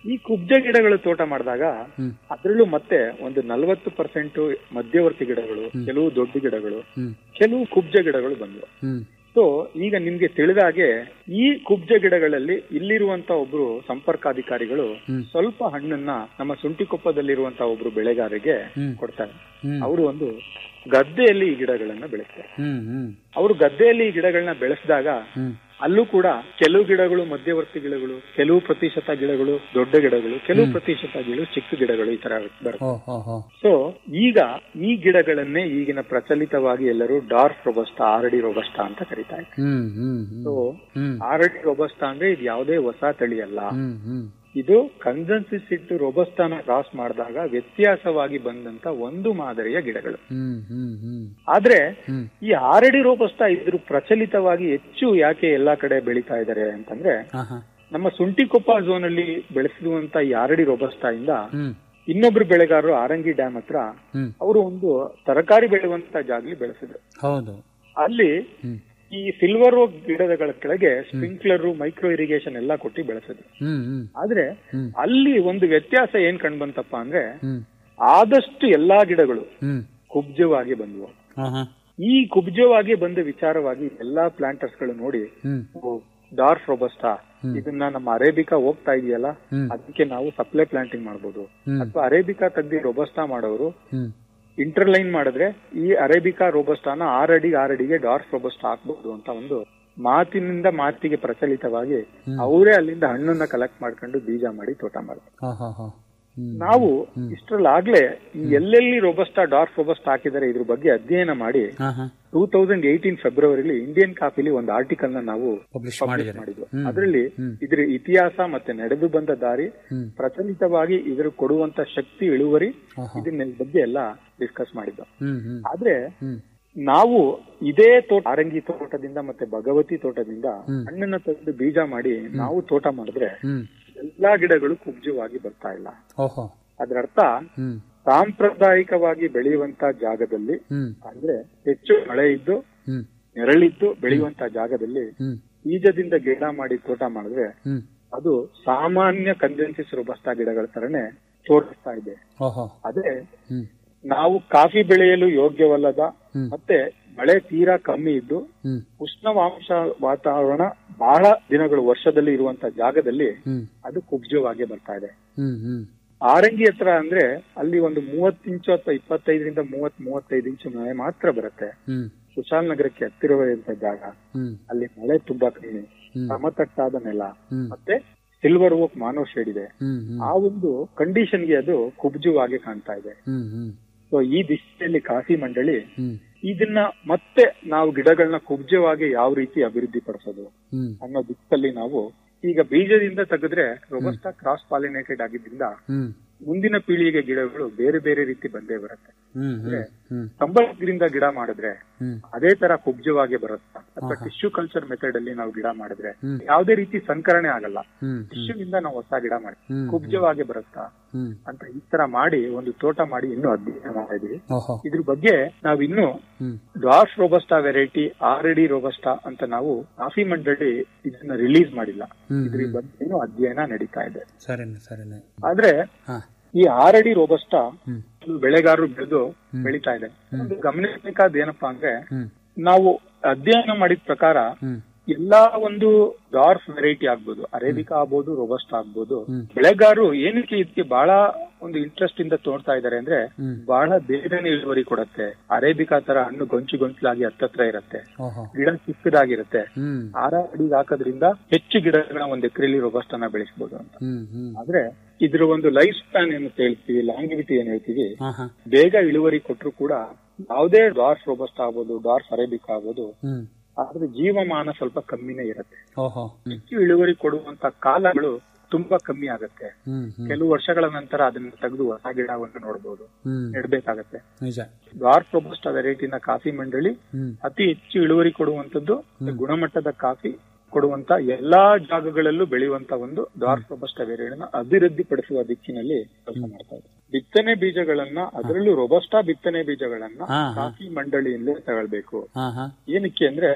S5: ಈ ಕುಬ್ಜ ಗಿಡಗಳು ತೋಟ ಮಾಡಿದಾಗ
S4: ಹ್ಮ್.
S5: ಅದರಲ್ಲೂ ಮತ್ತೆ ಒಂದು ನಲವತ್ತು ಪರ್ಸೆಂಟ್ ಮಧ್ಯವರ್ತಿ ಗಿಡಗಳು ಕೆಲವು ದೊಡ್ಡ ಗಿಡಗಳು
S4: ಹ್ಮ್
S5: ಕೆಲವು ಕುಬ್ಜ ಗಿಡಗಳು ಬಂದವು
S4: ಹ್ಮ್
S5: ಸೊ ಈಗ ನಿಮ್ಗೆ ತಿಳಿದ ಹಾಗೆ ಈ ಕುಬ್ಜ ಗಿಡಗಳಲ್ಲಿ ಇಲ್ಲಿರುವಂತ ಒಬ್ರು ಸಂಪರ್ಕಾಧಿಕಾರಿಗಳು
S4: ಹ್ಮ್.
S5: ಸ್ವಲ್ಪ ಹಣ್ಣನ್ನ ನಮ್ಮ ಸುಂಟಿಕೊಪ್ಪದಲ್ಲಿರುವಂತ ಒಬ್ರು ಬೆಳೆಗಾರರಿಗೆ
S4: ಹ್ಮ್.
S5: ಕೊಡ್ತಾರೆ
S4: ಹ್ಮ್.
S5: ಅವರು ಒಂದು ಗದ್ದೆಯಲ್ಲಿ ಈ ಗಿಡಗಳನ್ನ ಬೆಳೆಸ್ತಾರೆ
S4: ಹ್ಮ್ ಹ್ಮ್
S5: ಅವರು ಗದ್ದೆಯಲ್ಲಿ ಈ ಗಿಡಗಳನ್ನ ಬೆಳೆಸಿದಾಗ
S4: ಹ್ಮ್
S5: ಅಲ್ಲೂ ಕೂಡ ಕೆಲವು ಗಿಡಗಳು ಮಧ್ಯವರ್ತಿ ಗಿಡಗಳು ಕೆಲವು ಪ್ರತಿಶತ ಗಿಡಗಳು ದೊಡ್ಡ ಗಿಡಗಳು ಕೆಲವು ಪ್ರತಿಶತ ಗಿಡಗಳು ಚಿಕ್ಕ ಗಿಡಗಳು ಈ ತರ ಬರುತ್ತೆ
S4: ಓ ಹೋ ಹೋ
S5: ಸೊ ಈಗ ಈ ಗಿಡಗಳನ್ನೇ ಈಗಿನ ಪ್ರಚಲಿತವಾಗಿ ಎಲ್ಲರೂ ಡಾರ್ಫ್ ರೋಬಸ್ಟಾ ಆರಡಿ ರೋಬಸ್ಟಾ ಅಂತ ಕರೀತಾ ಇದ್ದಾರೆ
S4: ಹ್ಮ್ ಹ್ಮ್ ಹ್ಮ್
S5: ಸೊ
S4: ಹ್ಮ್
S5: ಆರಡಿ ರೋಬಸ್ಟಾ ಅಂದ್ರೆ ಇದು ಯಾವುದೇ ಹೊಸ ತಳಿ ಅಲ್ಲ
S4: ಹ್ಮ್ ಹ್ಮ್
S5: ಇದು ಕನ್ಸನ್ಸಿಸ್ ಇಟ್ಟು ರೋಬಸ್ಟಾನ ಕ್ರಾಸ್ ಮಾಡಿದಾಗ ವ್ಯತ್ಯಾಸವಾಗಿ ಬಂದಂತ ಒಂದು ಮಾದರಿಯ ಗಿಡಗಳು
S4: ಹ್ಮ್ ಹ್ಮ್ ಹ್ಮ್
S5: ಆದ್ರೆ
S4: ಹ್ಮ್
S5: ಈ ಆರಡಿ ರೋಬಸ್ಟಾ ಇದ್ರ ಪ್ರಚಲಿತವಾಗಿ ಹೆಚ್ಚು ಯಾಕೆ ಎಲ್ಲಾ ಕಡೆ ಬೆಳೀತಾ ಇದ್ದಾರೆ ಅಂತಂದ್ರೆ
S4: ಹಾ ಹಾ
S5: ನಮ್ಮ ಸುಂಟಿಕೊಪ್ಪ ಝೋನ್ ಅಲ್ಲಿ ಬೆಳೆಸಿರುವಂತ ಈ ಆರಡಿ ರೋಬಸ್ಟಾ ಇಂದ
S4: ಹ್ಮ್
S5: ಇನ್ನೊಬ್ರು ಬೆಳೆಗಾರರು ಆರಂಗಿ ಡ್ಯಾಮ್ ಹತ್ರ
S4: ಹ್ಮ್
S5: ಅವರು ಒಂದು ತರಕಾರಿ ಬೆಳೆಯುವಂತ ಜಾಗಲಿ ಬೆಳೆಸಿದ್ರು
S4: ಹೌದು
S5: ಅಲ್ಲಿ
S4: ಹ್ಮ್
S5: ಈ ಸಿಲ್ವರ್ ಓಕ್ ಗಿಡಗಳ ಕೆಳಗೆ ಸ್ಪ್ರಿಂಕ್ಲರ್ ಮೈಕ್ರೋ ಇರಿಗೇಷನ್ ಎಲ್ಲ ಕೊಟ್ಟು ಬೆಳೆಸಿದ್ರು
S4: ಹ್ಮ್ ಹ್ಮ್
S5: ಆದ್ರೆ
S4: ಹ್ಮ್.
S5: ಅಲ್ಲಿ ಒಂದು ವ್ಯತ್ಯಾಸ ಏನ್ ಕಂಡು ಬಂತಪ್ಪ ಅಂದ್ರೆ
S4: ಹ್ಮ್
S5: ಆದಷ್ಟು ಎಲ್ಲಾ ಗಿಡಗಳು
S4: ಹ್ಮ್
S5: ಕುಬ್ಜವಾಗಿ ಬಂದವು
S4: ಹಾ ಹಾ
S5: ಈ ಕುಬ್ಜವಾಗಿ ಬಂದ ವಿಚಾರವಾಗಿ ಎಲ್ಲಾ ಪ್ಲಾಂಟರ್ಸ್ ಗಳು ನೋಡಿ
S4: ಹ್ಮ್
S5: ಡಾರ್ಫ್ ರೋಬಸ್ಟಾ ಇದನ್ನ ನಮ್ಮ ಅರೇಬಿಕಾ ಹೋಗ್ತಾ ಇದೆಯಲ್ಲ
S4: ಹ್ಮ್.
S5: ಅದಕ್ಕೆ ನಾವು ಸಪ್ಲೈ ಪ್ಲಾಂಟಿಂಗ್ ಮಾಡ್ಬೋದು
S4: ಹ್ಮ್.
S5: ಅಥವಾ ಅರೇಬಿಕಾ ತೆಗ್ದಿ ರೋಬಸ್ಟಾ ಮಾಡೋರು
S4: ಹ್ಮ್
S5: ಇಂಟರ್ಲೈನ್ ಮಾಡಿದ್ರೆ ಈ ಅರೇಬಿಕಾ ರೋಬಸ್ಟಾನ ಆರಡಿ ಆರಡಿಗೆ ಡಾರ್ಫ್ ರೋಬಸ್ಟಾ ಹಾಕ್ಬಹುದು ಅಂತ ಒಂದು ಮಾತಿನಿಂದ ಮಾತಿಗೆ ಪ್ರಚಲಿತವಾಗಿ ಅವರೇ ಅಲ್ಲಿಂದ ಹಣ್ಣನ್ನ ಕಲೆಕ್ಟ್ ಮಾಡ್ಕೊಂಡು ಬೀಜ ಮಾಡಿ ತೋಟ ಮಾಡ್ತಾರೆ
S4: ಹಾ ಹಾ ಹಾ ಹ್ಮ್
S5: ನಾವು ಇಷ್ಟರಲ್ಲಾಗ್ಲೇ ಈ ಎಲ್ಲೆಲ್ಲಿ ರೋಬಸ್ಟಾ ಡಾರ್ಫ್ ರೋಬಸ್ಟಾ ಹಾಕಿದ್ದಾರೆ ಇದ್ರ ಬಗ್ಗೆ ಅಧ್ಯಯನ ಮಾಡಿ
S4: ಹಾ ಹಾ
S5: ಟೂ ತೌಸಂಡ್ ಏಯ್ಟೀನ್ ಫೆಬ್ರವರಿಲಿ ಇಂಡಿಯನ್ ಕಾಫಿಲಿ ಒಂದು ಆರ್ಟಿಕಲ್ ನ ನಾವು
S4: ಪಬ್ಲಿಷ್
S5: publish
S4: ಮಾಡಿದ್ದಾರೆ
S5: ಮಾಡಿದ್ವು
S4: ಹ್ಮ್.
S5: ಅದರಲ್ಲಿ
S4: ಹ್ಮ್.
S5: ಇದ್ರ ಇತಿಹಾಸ ಮತ್ತೆ ನಡೆದು ಬಂದ ದಾರಿ
S4: ಹ್ಮ್.
S5: ಪ್ರಚಲಿತವಾಗಿ ಇದ್ರ ಕೊಡುವಂತ ಶಕ್ತಿ ಇಳುವರಿ
S4: ಹಾ, ಹಾ.
S5: ಇದನ್ನ ಬಗ್ಗೆ ಎಲ್ಲ ಡಿಸ್ಕಸ್ ಮಾಡಿದ್ದು
S4: ಹ್ಮ್ ಹ್ಮ್
S5: ಆದ್ರೆ
S4: ಹ್ಮ್
S5: ನಾವು ಇದೇ ತೋಟ ಆರಂಗಿ ತೋಟದಿಂದ ಮತ್ತೆ ಭಗವತಿ ತೋಟದಿಂದ
S4: ಹ್ಮ್.
S5: ಹಣ್ಣನ್ನ ತೆಗೆದು ಬೀಜ ಮಾಡಿ ನಾವು ತೋಟ ಮಾಡಿದ್ರೆ
S4: ಹ್ಮ್
S5: ಎಲ್ಲಾ ಗಿಡಗಳು ಕುಬ್ಜವಾಗಿ ಬರ್ತಾ ಇಲ್ಲ
S4: ಓಹೋ
S5: ಅದರ ಅರ್ಥ
S4: ಹ್ಮ್
S5: ಸಾಂಪ್ರದಾಯಿಕವಾಗಿ ಬೆಳೆಯುವಂತ ಜಾಗದಲ್ಲಿ
S4: ಹ್ಮ್
S5: ಅಂದ್ರೆ ಹೆಚ್ಚು ಮಳೆ ಇದ್ದು
S4: ಹ್ಮ್
S5: ನೆರಳಿದ್ದು ಬೆಳೆಯುವಂತ ಜಾಗದಲ್ಲಿ
S4: ಹ್ಮ್
S5: ಬೀಜದಿಂದ ಗಿಡ ಮಾಡಿ ತೋಟ ಮಾಡಿದ್ರೆ
S4: ಹ್ಮ್
S5: ಅದು ಸಾಮಾನ್ಯ ಕಂಜೆನ್ಸಿಸ್ ರೋಬಸ್ಟಾ ಗಿಡಗಳ ತರನೇ ತೋರಿಸ್ತಾ ಇದೆ
S4: ಓಹೋ
S5: ಅದೇ
S4: ಹ್ಮ್
S5: ನಾವು ಕಾಫಿ ಬೆಳೆಯಲು ಯೋಗ್ಯವಲ್ಲದ
S4: ಹ್ಮ್.
S5: ಮತ್ತೆ ಮಳೆ ತೀರಾ ಕಮ್ಮಿ ಇದ್ದು
S4: ಹ್ಮ್
S5: ಉಷ್ಣವಾಂಶ ವಾತಾವರಣ ಬಹಳ ದಿನಗಳು ವರ್ಷದಲ್ಲಿ ಇರುವಂತ ಜಾಗದಲ್ಲಿ
S4: ಹ್ಮ್
S5: ಅದು ಕುಬ್ಜವಾಗಿ ಬರ್ತಾ ಇದೆ
S4: ಹ್ಮ್ ಹ್ಮ್
S5: ಆರಂಗಿ ಹತ್ರ ಅಂದ್ರೆ ಅಲ್ಲಿ ಒಂದು ಮೂವತ್ತು ಇಂಚು ಅಥವಾ ಇಪ್ಪತ್ತೈದರಿಂದ ಮೂವತ್ ಮೂವತ್ತೈದು ಇಂಚು ಮಳೆ ಮಾತ್ರ ಬರುತ್ತೆ
S4: ಹ್ಮ್
S5: ಕುಶಾಲನಗರಕ್ಕೆ ಹತ್ತಿರವಿರುವಂತ ಜಾಗ
S4: ಹ್ಮ್
S5: ಅಲ್ಲಿ ಮಳೆ ತುಂಬಾ ಕಮ್ಮಿ
S4: ಹ್ಮ್.
S5: ಸಮತಟ್ಟಾದ ನೆಲ
S4: ಹ್ಮ್
S5: ಮತ್ತೆ ಸಿಲ್ವರ್ ಓಕ್ ಮಾನೋ ಶೇಡ್ ಇದೆ
S4: ಹ್ಮ್ ಹ್ಮ್
S5: ಆ ಒಂದು ಕಂಡೀಷನ್ಗೆ ಅದು ಕುಬ್ಜುವಾಗಿ ಕಾಣ್ತಾ ಇದೆ
S4: ಹ್ಮ್ ಹ್ಮ್
S5: ಸೊ ಈ ದಿಶೆಯಲ್ಲಿ ಕಾಫಿ ಮಂಡಳಿ
S4: ಹ್ಮ್
S5: ಇದನ್ನ ಮತ್ತೆ ನಾವು ಗಿಡಗಳನ್ನ ಕುಬ್ಜವಾಗಿ ಯಾವ ರೀತಿ ಅಭಿವೃದ್ಧಿ ಪಡಿಸೋದು
S4: ಹ್ಮ್
S5: ಅನ್ನೋ ದಿಕ್ಕಲ್ಲಿ ನಾವು ಈಗ ಬೀಜದಿಂದ ತೆಗೆದ್ರೆ ರೊಬಸ್ಟಾ ಕ್ರಾಸ್ ಪಾಲಿನೇಟೆಡ್ ಆಗಿದ್ರಿಂದ
S4: ಹ್ಮ್
S5: ಮುಂದಿನ ಪೀಳಿಗೆ ಗಿಡಗಳು ಬೇರೆ ಬೇರೆ ರೀತಿ ಬಂದೇ ಬರುತ್ತೆ
S4: ಹ್ಮ್ ಹ್ಮ್ ಹ್ಮ್
S5: ಕಂಬಳದಿಂದ ಗಿಡ ಮಾಡಿದ್ರೆ
S4: ಹ್ಮ್
S5: ಅದೇ ತರ ಕುಬ್ಜವಾಗಿ ಬರುತ್ತಾ ಅಥವಾ ಟಿಶ್ಯೂ ಕಲ್ಚರ್ ಮೆಥಡ್ ಅಲ್ಲಿ ನಾವು ಗಿಡ ಮಾಡಿದ್ರೆ
S4: ಹ್ಮ್.
S5: ಯಾವುದೇ ರೀತಿ ಸಂಕರಣೆ ಆಗಲ್ಲ
S4: ಹ್ಮ್
S5: ಟಿಶ್ಯೂ ಇಂದ ನಾವು ಹೊಸ ಗಿಡ ಮಾಡಿ
S4: ಹ್ಮ್.
S5: ಕುಬ್ಜವಾಗಿ ಬರುತ್ತಾ
S4: ಹ್ಮ್
S5: ಅಂತ ಈ ತರ ಮಾಡಿ ಒಂದು ತೋಟ ಮಾಡಿ ಇನ್ನೂ ಅಧ್ಯಯನ ಮಾಡ್ತಾ ಇದೀವಿ
S4: ಓಹೋ
S5: ಇದ್ರ ಬಗ್ಗೆ ನಾವ್ ಇನ್ನು
S4: ಹ್ಮ್
S5: ಡಾರ್ಫ್ ರೋಬಸ್ಟಾ ವೆರೈಟಿ ಆರ್ಡಿ ರೋಬಸ್ಟಾ ಅಂತ ನಾವು ಕಾಫಿ ಮಂಡಳಿ ಇದನ್ನ ರಿಲೀಸ್ ಮಾಡಿಲ್ಲ
S4: ಹ್ಮ್,
S5: ಇದ್ರ ಬಗ್ಗೆ ಇನ್ನೂ ಅಧ್ಯಯನ ನಡೀತಾ ಇದೆ
S4: ಸರಿನೆ ಸರಿನೆ
S5: ಆದ್ರೆ
S4: ಹಾ
S5: ಈ ಆರಡಿ ರೋಬಸ್ಟಾ
S4: ಹ್ಮ್
S5: ಕೆಲವು ಬೆಳೆಗಾರರು ಬೆಳೆದು ಬೆಳೀತಾ ಇದೆ ಒಂದು ಗಮನಿಸಬೇಕಾದ ಏನಪ್ಪಾ ಅಂದ್ರೆ
S4: ಹ್ಮ್
S5: ನಾವು ಅಧ್ಯಯನ ಮಾಡಿದ ಪ್ರಕಾರ
S4: ಹ್ಮ್
S5: ಎಲ್ಲಾ ಒಂದು ಡಾರ್ಫ್ ವೆರೈಟಿ ಆಗ್ಬೋದು ಅರೇಬಿಕಾ ಆಗ್ಬೋದು ರೋಬಸ್ಟ್ ಆಗ್ಬೋದು
S4: ಹ್ಮ್.
S5: ಬೆಳೆಗಾರರು ಏನಕ್ಕೆ ಇದಕ್ಕೆ ಬಹಳ ಒಂದು ಇಂಟ್ರೆಸ್ಟ್ ಇಂದ ತೋಡ್ತಾ ಇದ್ದಾರೆ ಅಂದ್ರೆ
S4: ಹ್ಮ್.
S5: ಬಹಳ ಬೇಗನೆ ಇಳುವರಿ ಕೊಡತ್ತೆ ಅರೇಬಿಕಾ ತರ ಹಣ್ಣು ಗೊಂಚು ಗೊಂಚಲಾಗಿ ಹತ್ತತ್ರ ಇರುತ್ತೆ
S4: ಓಹೋ
S5: ಗಿಡ ಚಿಕ್ಕದಾಗಿರುತ್ತೆ
S4: ಹ್ಮ್
S5: ಆರ ಅಡಿಗೆ ಹಾಕೋದ್ರಿಂದ ಹೆಚ್ಚು ಗಿಡಗಳನ್ನ ಒಂದ್ ಎಕರೆಲಿ ರೋಬಸ್ಟ್ ಅನ್ನ ಬೆಳೆಸಬಹುದು ಅಂತ
S4: ಹ್ಮ್ ಹ್ಮ್
S5: ಆದ್ರೆ ಇದ್ರ ಒಂದು ಲೈಫ್ ಸ್ಪ್ಯಾನ್ ಏನು ಹೇಳ್ತೀವಿ ಲಾಂಗಿವಿಟಿ ಏನ್ ಹೇಳ್ತೀವಿ
S4: ಹಾ ಹಾ
S5: ಬೇಗ ಇಳುವರಿ ಕೊಟ್ಟರು ಕೂಡ ಯಾವುದೇ ಡಾರ್ಫ್ ರೋಬಸ್ಟ್ ಆಗ್ಬೋದು ಡಾರ್ಫ್ ಅರೇಬಿಕಾ ಆಗ್ಬೋದು
S4: ಹ್ಮ್
S5: ಆದ್ರೆ ಜೀವಮಾನ ಸ್ವಲ್ಪ ಕಮ್ಮಿನೇ ಇರುತ್ತೆ
S4: ಓಹೋ ಹ್ಮ್
S5: ಹೆಚ್ಚು ಇಳುವರಿ ಕೊಡುವಂತ ಕಾಲಗಳು ತುಂಬಾ ಕಮ್ಮಿ ಆಗುತ್ತೆ
S4: ಹ್ಮ್ ಹ್ಮ್
S5: ಕೆಲವು ವರ್ಷಗಳ ನಂತರ ಅದನ್ನ ತೆಗೆದು ಹೊಸ ಗಿಡವನ್ನು ನೋಡಬಹುದು
S4: ಹ್ಮ್
S5: ನೆಡ್ಬೇಕಾಗತ್ತೆ
S4: ನಿಜ
S5: ಡಾರ್ಕ್ ರೋಬಸ್ಟ್ ವೆರೈಟಿನ ಕಾಫಿ ಮಂಡಳಿ
S4: ಹ್ಮ್
S5: ಅತಿ ಹೆಚ್ಚು ಇಳುವರಿ ಕೊಡುವಂತದ್ದು ಗುಣಮಟ್ಟದ ಕಾಫಿ ಕೊಡುವಂತ ಎಲ್ಲಾ ಜಾಗಗಳಲ್ಲೂ ಬೆಳೆಯುವಂತ ಒಂದು ಡಾರ್ಕ್ ರೋಬಸ್ಟ್ ವೆರೈಟಿನ ಅಭಿವೃದ್ಧಿ ಪಡಿಸುವ ದಿಕ್ಕಿನಲ್ಲಿ ಕೆಲಸ ಮಾಡ್ತಾ ಇದೆ ಬಿತ್ತನೆ ಬೀಜಗಳನ್ನ ಅದರಲ್ಲೂ ರೊಬಸ್ಟಾ ಬಿತ್ತನೆ ಬೀಜಗಳನ್ನ
S4: ಹಾ, ಹಾ.
S5: ಕಾಫಿ ಮಂಡಳಿಯಿಂದಲೇ ತಗೊಳ್ಬೇಕು
S4: ಹಾ ಹಾ
S5: ಏನಕ್ಕೆ ಅಂದ್ರೆ
S4: ಹಾ.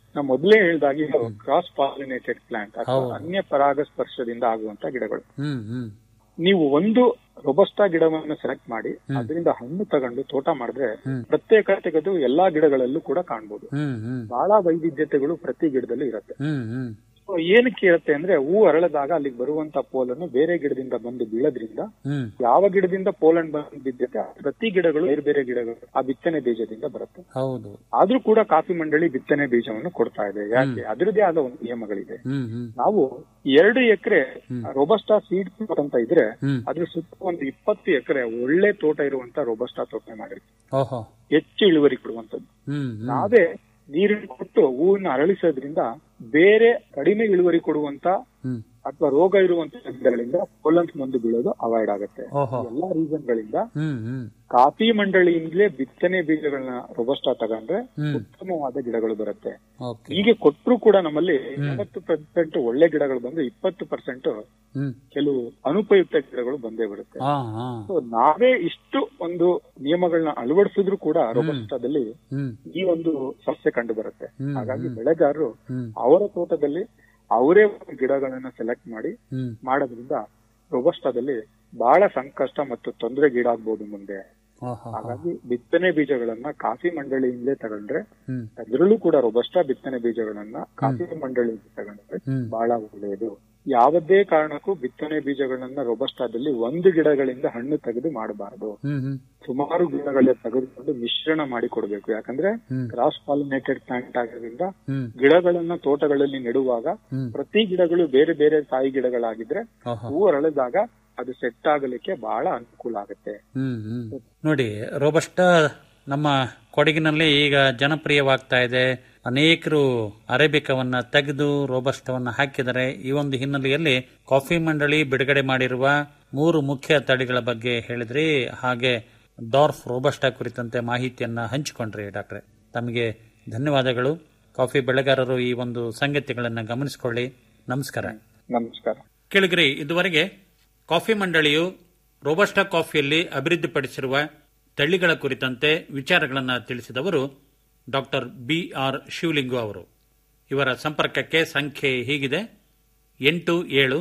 S5: ನಾ ಮೊದಲೇ ಹೇಳಿದಾಗೆ ಇದು ಕ್ರಾಸ್ ಪಾಲಿನೇಟೆಡ್ ಪ್ಲಾಂಟ್ ಅಥವಾ
S4: ಹೌದು.
S5: ಅನ್ಯ ಪರಾಗಸ್ಪರ್ಶದಿಂದ ಆಗುವಂತ ಗಿಡಗಳು
S4: ಹ್ಮ್ ಹ್ಮ್
S5: ನೀವು ಒಂದು ರೊಬಸ್ಟಾ ಗಿಡವನ್ನು ಸೆಲೆಕ್ಟ್ ಮಾಡಿ ಅದರಿಂದ ಹಣ್ಣು ತಗೊಂಡು ತೋಟ ಮಾಡಿದ್ರೆ
S4: ಹ್ಮ್.
S5: ಪ್ರತ್ಯೇಕತೆಗಳು ಎಲ್ಲಾ ಗಿಡಗಳಲ್ಲೂ ಕೂಡ ಕಾಣ್ಬೋದು
S4: ಹ್ಮ್ ಹ್ಮ್
S5: ಬಹಳ ವೈವಿಧ್ಯತೆಗಳು ಪ್ರತಿ ಗಿಡದಲ್ಲೂ ಇರುತ್ತೆ
S4: ಹ್ಮ್ ಹ್ಮ್
S5: So, ಏನಕ್ಕೆ ಇರುತ್ತೆ ಅಂದ್ರೆ ಹೂ ಅರಳದಾಗ ಅಲ್ಲಿಗೆ ಬರುವಂತ ಪೋಲನ್ನು ಬೇರೆ ಗಿಡದಿಂದ ಬಂದು ಬೀಳೋದ್ರಿಂದ
S4: ಹ್ಮ್
S5: ಯಾವ ಗಿಡದಿಂದ ಪೋಲನ್ ಬಂದು ಬಿದ್ದಿರುತ್ತೆ ಆ ಪ್ರತಿ ಗಿಡಗಳು ಬೇರೆ ಬೇರೆ ಗಿಡಗಳು ಆ ಬಿತ್ತನೆ ಬೀಜದಿಂದ ಬರುತ್ತೆ
S4: ಹೌದು
S5: ಆದ್ರೂ ಕೂಡ ಕಾಫಿ ಮಂಡಳಿ ಬಿತ್ತನೆ ಬೀಜವನ್ನು ಕೊಡ್ತಾ ಇದೆ ಯಾಕೆ ಅದರದೇ ಆದ ಒಂದು ನಿಯಮಗಳಿದೆ
S4: ಹ್ಮ್ ಹ್ಮ್
S5: ನಾವು ಎರಡು ಎಕರೆ ರೋಬಸ್ಟಾ ಸೀಡ್ ಪ್ಲಾಟ್ ಅಂತ ಇದ್ರೆ
S4: ಹ್ಮ್
S5: ಅದ್ರ ಸುತ್ತ ಒಂದು ಇಪ್ಪತ್ತು ಎಕರೆ ಒಳ್ಳೆ ತೋಟ ಇರುವಂತ ರೋಬಸ್ಟಾ ತೋಟ ಮಾಡಿರ್ತೀವಿ
S4: ಓಹೋ
S5: ಹೆಚ್ಚು ಇಳುವರಿ ಕೊಡುವಂತದ್ದು
S4: ಹ್ಮ್ ಹ್ಮ್
S5: ನಾವೇ ನೀರನ್ನು ಕೊಟ್ಟು ಹೂವನ್ನ ಅರಳಿಸೋದ್ರಿಂದ ಬೇರೆ ಕಡಿಮೆ ಇಳುವರಿ ಕೊಡುವಂತ
S4: ಹ್ಮ್
S5: ಅಥವಾ ರೋಗ ಇರುವಂತ ಗಿಡಗಳಿಂದ ಪೋಲನ್ಸ್ ಬಂದು ಬೀಳೋದು ಅವಾಯ್ಡ್ ಆಗುತ್ತೆ
S4: ಓಹೋ
S5: ಎಲ್ಲಾ ರೀಸನ್ ಗಳಿಂದ
S4: ಹ್ಮ್ ಹ್ಮ್
S5: ಕಾಫಿ ಮಂಡಳಿಯಿಂದಲೇ ಬಿತ್ತನೆ ಬೀಜಗಳನ್ನ ರೊಬಸ್ಟಾ ತಗೊಂಡ್ರೆ
S4: ಹ್ಮ್.
S5: ಉತ್ತಮವಾದ ಗಿಡಗಳು ಬರುತ್ತೆ
S4: ಓಕೆ
S5: ಹೀಗೆ ಕೊಟ್ಟರು ಕೂಡ ನಮ್ಮಲ್ಲಿ ಎಂಬತ್ತು ಪರ್ಸೆಂಟ್ ಒಳ್ಳೆ ಗಿಡಗಳು ಬಂದು ಇಪ್ಪತ್ತು ಪರ್ಸೆಂಟ್
S4: ಹ್ಮ್
S5: ಕೆಲವು ಅನುಪಯುಕ್ತ ಗಿಡಗಳು ಬಂದೇ ಬರುತ್ತೆ
S4: ಹಾ ಹಾ
S5: ಸೊ ನಾವೇ ಇಷ್ಟು ಒಂದು ನಿಯಮಗಳನ್ನ ಅಳವಡಿಸಿದ್ರು ಕೂಡ ರೊಬಸ್ಟಾದಲ್ಲಿ
S4: ಹ್ಮ್
S5: ಈ ಒಂದು ಸಮಸ್ಯೆ ಕಂಡು ಬರುತ್ತೆ
S4: ಹ್ಮ್,
S5: ಹಾಗಾಗಿ ಬೆಳೆಗಾರರು
S4: ಹ್ಮ್
S5: ಅವರ ತೋಟದಲ್ಲಿ ಅವರೇ ಒಂದು ಗಿಡಗಳನ್ನ ಸೆಲೆಕ್ಟ್ ಮಾಡಿ
S4: ಹ್ಮ್
S5: ಮಾಡೋದ್ರಿಂದ ರೊಬಸ್ಟಾದಲ್ಲಿ ಬಹಳ ಸಂಕಷ್ಟ ಮತ್ತು ತೊಂದರೆಗೀಡಾಗ್ಬೋದು ಮುಂದೆ
S4: ಓಹೋ
S5: ಹಾಗಾಗಿ ಬಿತ್ತನೆ ಬೀಜಗಳನ್ನ ಕಾಫಿ ಮಂಡಳಿಯಿಂದಲೇ ತಗೊಂಡ್ರೆ
S4: ಹ್ಮ್
S5: ಅದರಲ್ಲೂ ಕೂಡ ರೊಬಸ್ಟಾ ಬಿತ್ತನೆ ಬೀಜಗಳನ್ನ ಕಾಫಿ ಮಂಡಳಿಯಿಂದ ತಗೊಂಡ್ರೆ
S4: ಹ್ಮ್
S5: ಬಹಳ ಒಳ್ಳೆಯದು ಯಾವುದೇ ಕಾರಣಕ್ಕೂ ಬಿತ್ತನೆ ಬೀಜಗಳನ್ನ ರೊಬಸ್ಟಾದಲ್ಲಿ ಒಂದು ಗಿಡಗಳಿಂದ ಹಣ್ಣು ತೆಗೆದು ಮಾಡಬಾರದು
S4: ಹ್ಮ್ ಹ್ಮ್
S5: ಸುಮಾರು ಗಿಡಗಳೇ ತೆಗೆದುಕೊಂಡು ಮಿಶ್ರಣ ಮಾಡಿ ಕೊಡಬೇಕು ಯಾಕಂದ್ರೆ
S4: ಹ್ಮ್.
S5: ಕ್ರಾಸ್ ಪಾಲಿನೇಟೆಡ್ ಪ್ಲಾಂಟ್ ಆಗೋದ್ರಿಂದ
S4: ಹ್ಮ್
S5: ಗಿಡಗಳನ್ನ ತೋಟಗಳಲ್ಲಿ ನೆಡುವಾಗ
S4: ಹ್ಮ್
S5: ಪ್ರತಿ ಗಿಡಗಳು ಬೇರೆ ಬೇರೆ ತಾಯಿ ಗಿಡಗಳಾಗಿದ್ರೆ
S4: ಓಹೋ
S5: ಹೂ ಅರಳಿದಾಗ ಅದು ಸೆಟ್ ಆಗಲಿಕ್ಕೆ ಬಹಳ ಅನುಕೂಲ ಆಗುತ್ತೆ
S4: ಹ್ಮ್ ಹ್ಮ್ ನೋಡಿ ರೋಬಸ್ಟ ನಮ್ಮ ಕೊಡಗಿನಲ್ಲಿ ಈಗ ಜನಪ್ರಿಯವಾಗ್ತಾ ಇದೆ ಅನೇಕರು ಅರೇಬಿಕವನ್ನ ತೆಗೆದು ರೋಬಸ್ಟವನ್ನ ಹಾಕಿದರೆ ಈ ಒಂದು ಹಿನ್ನೆಲೆಯಲ್ಲಿ ಕಾಫಿ ಮಂಡಳಿ ಬಿಡುಗಡೆ ಮಾಡಿರುವ ಮೂರು ಮುಖ್ಯ ತಳಿಗಳ ಬಗ್ಗೆ ಹೇಳಿದ್ರಿ ಹಾಗೆ ಡಾರ್ಫ್ ರೋಬಸ್ಟ ಕುರಿತಂತೆ ಮಾಹಿತಿಯನ್ನ ಹಂಚಿಕೊಂಡ್ರಿ ಡಾಕ್ಟ್ರೆ ತಮಗೆ ಧನ್ಯವಾದಗಳು ಕಾಫಿ ಬೆಳೆಗಾರರು ಈ ಒಂದು ಸಂಗತಿಗಳನ್ನ ಗಮನಿಸಿಕೊಳ್ಳಿ ನಮಸ್ಕಾರ
S5: ನಮಸ್ಕಾರ
S4: ಕೇಳಿಗ್ರಿ ಇದುವರೆಗೆ ಕಾಫಿ ಮಂಡಳಿಯು ರೋಬಸ್ಟಾ ಕಾಫಿಯಲ್ಲಿ ಅಭಿವೃದ್ಧಿಪಡಿಸಿರುವ ತಳಿಗಳ ಕುರಿತಂತೆ ವಿಚಾರಗಳನ್ನು ತಿಳಿಸಿದವರು ಡಾಕ್ಟರ್ ಬಿ ಆರ್ ಶಿವಲಿಂಗು ಅವರು ಇವರ ಸಂಪರ್ಕಕ್ಕೆ ಸಂಖ್ಯೆ ಹೀಗಿದೆ ಎಂಟು ಏಳು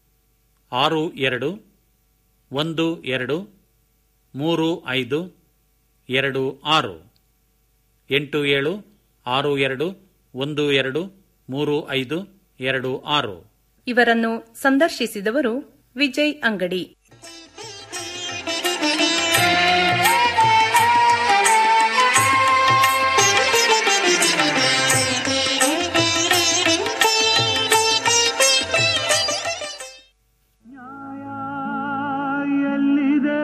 S4: ಆರು ಎರಡು ಒಂದು ಎರಡು ಮೂರು ಐದು ಎರಡು ಆರು ಎಂಟು ಏಳು ಆರು ಎರಡು ಒಂದು ಎರಡು ಮೂರು ಐದು ಎರಡು ಆರು
S6: ಇವರನ್ನು ಸಂದರ್ಶಿಸಿದವರು ವಿಜಯ್ ಅಂಗಡಿ
S7: ಎಲ್ಲಿದೆ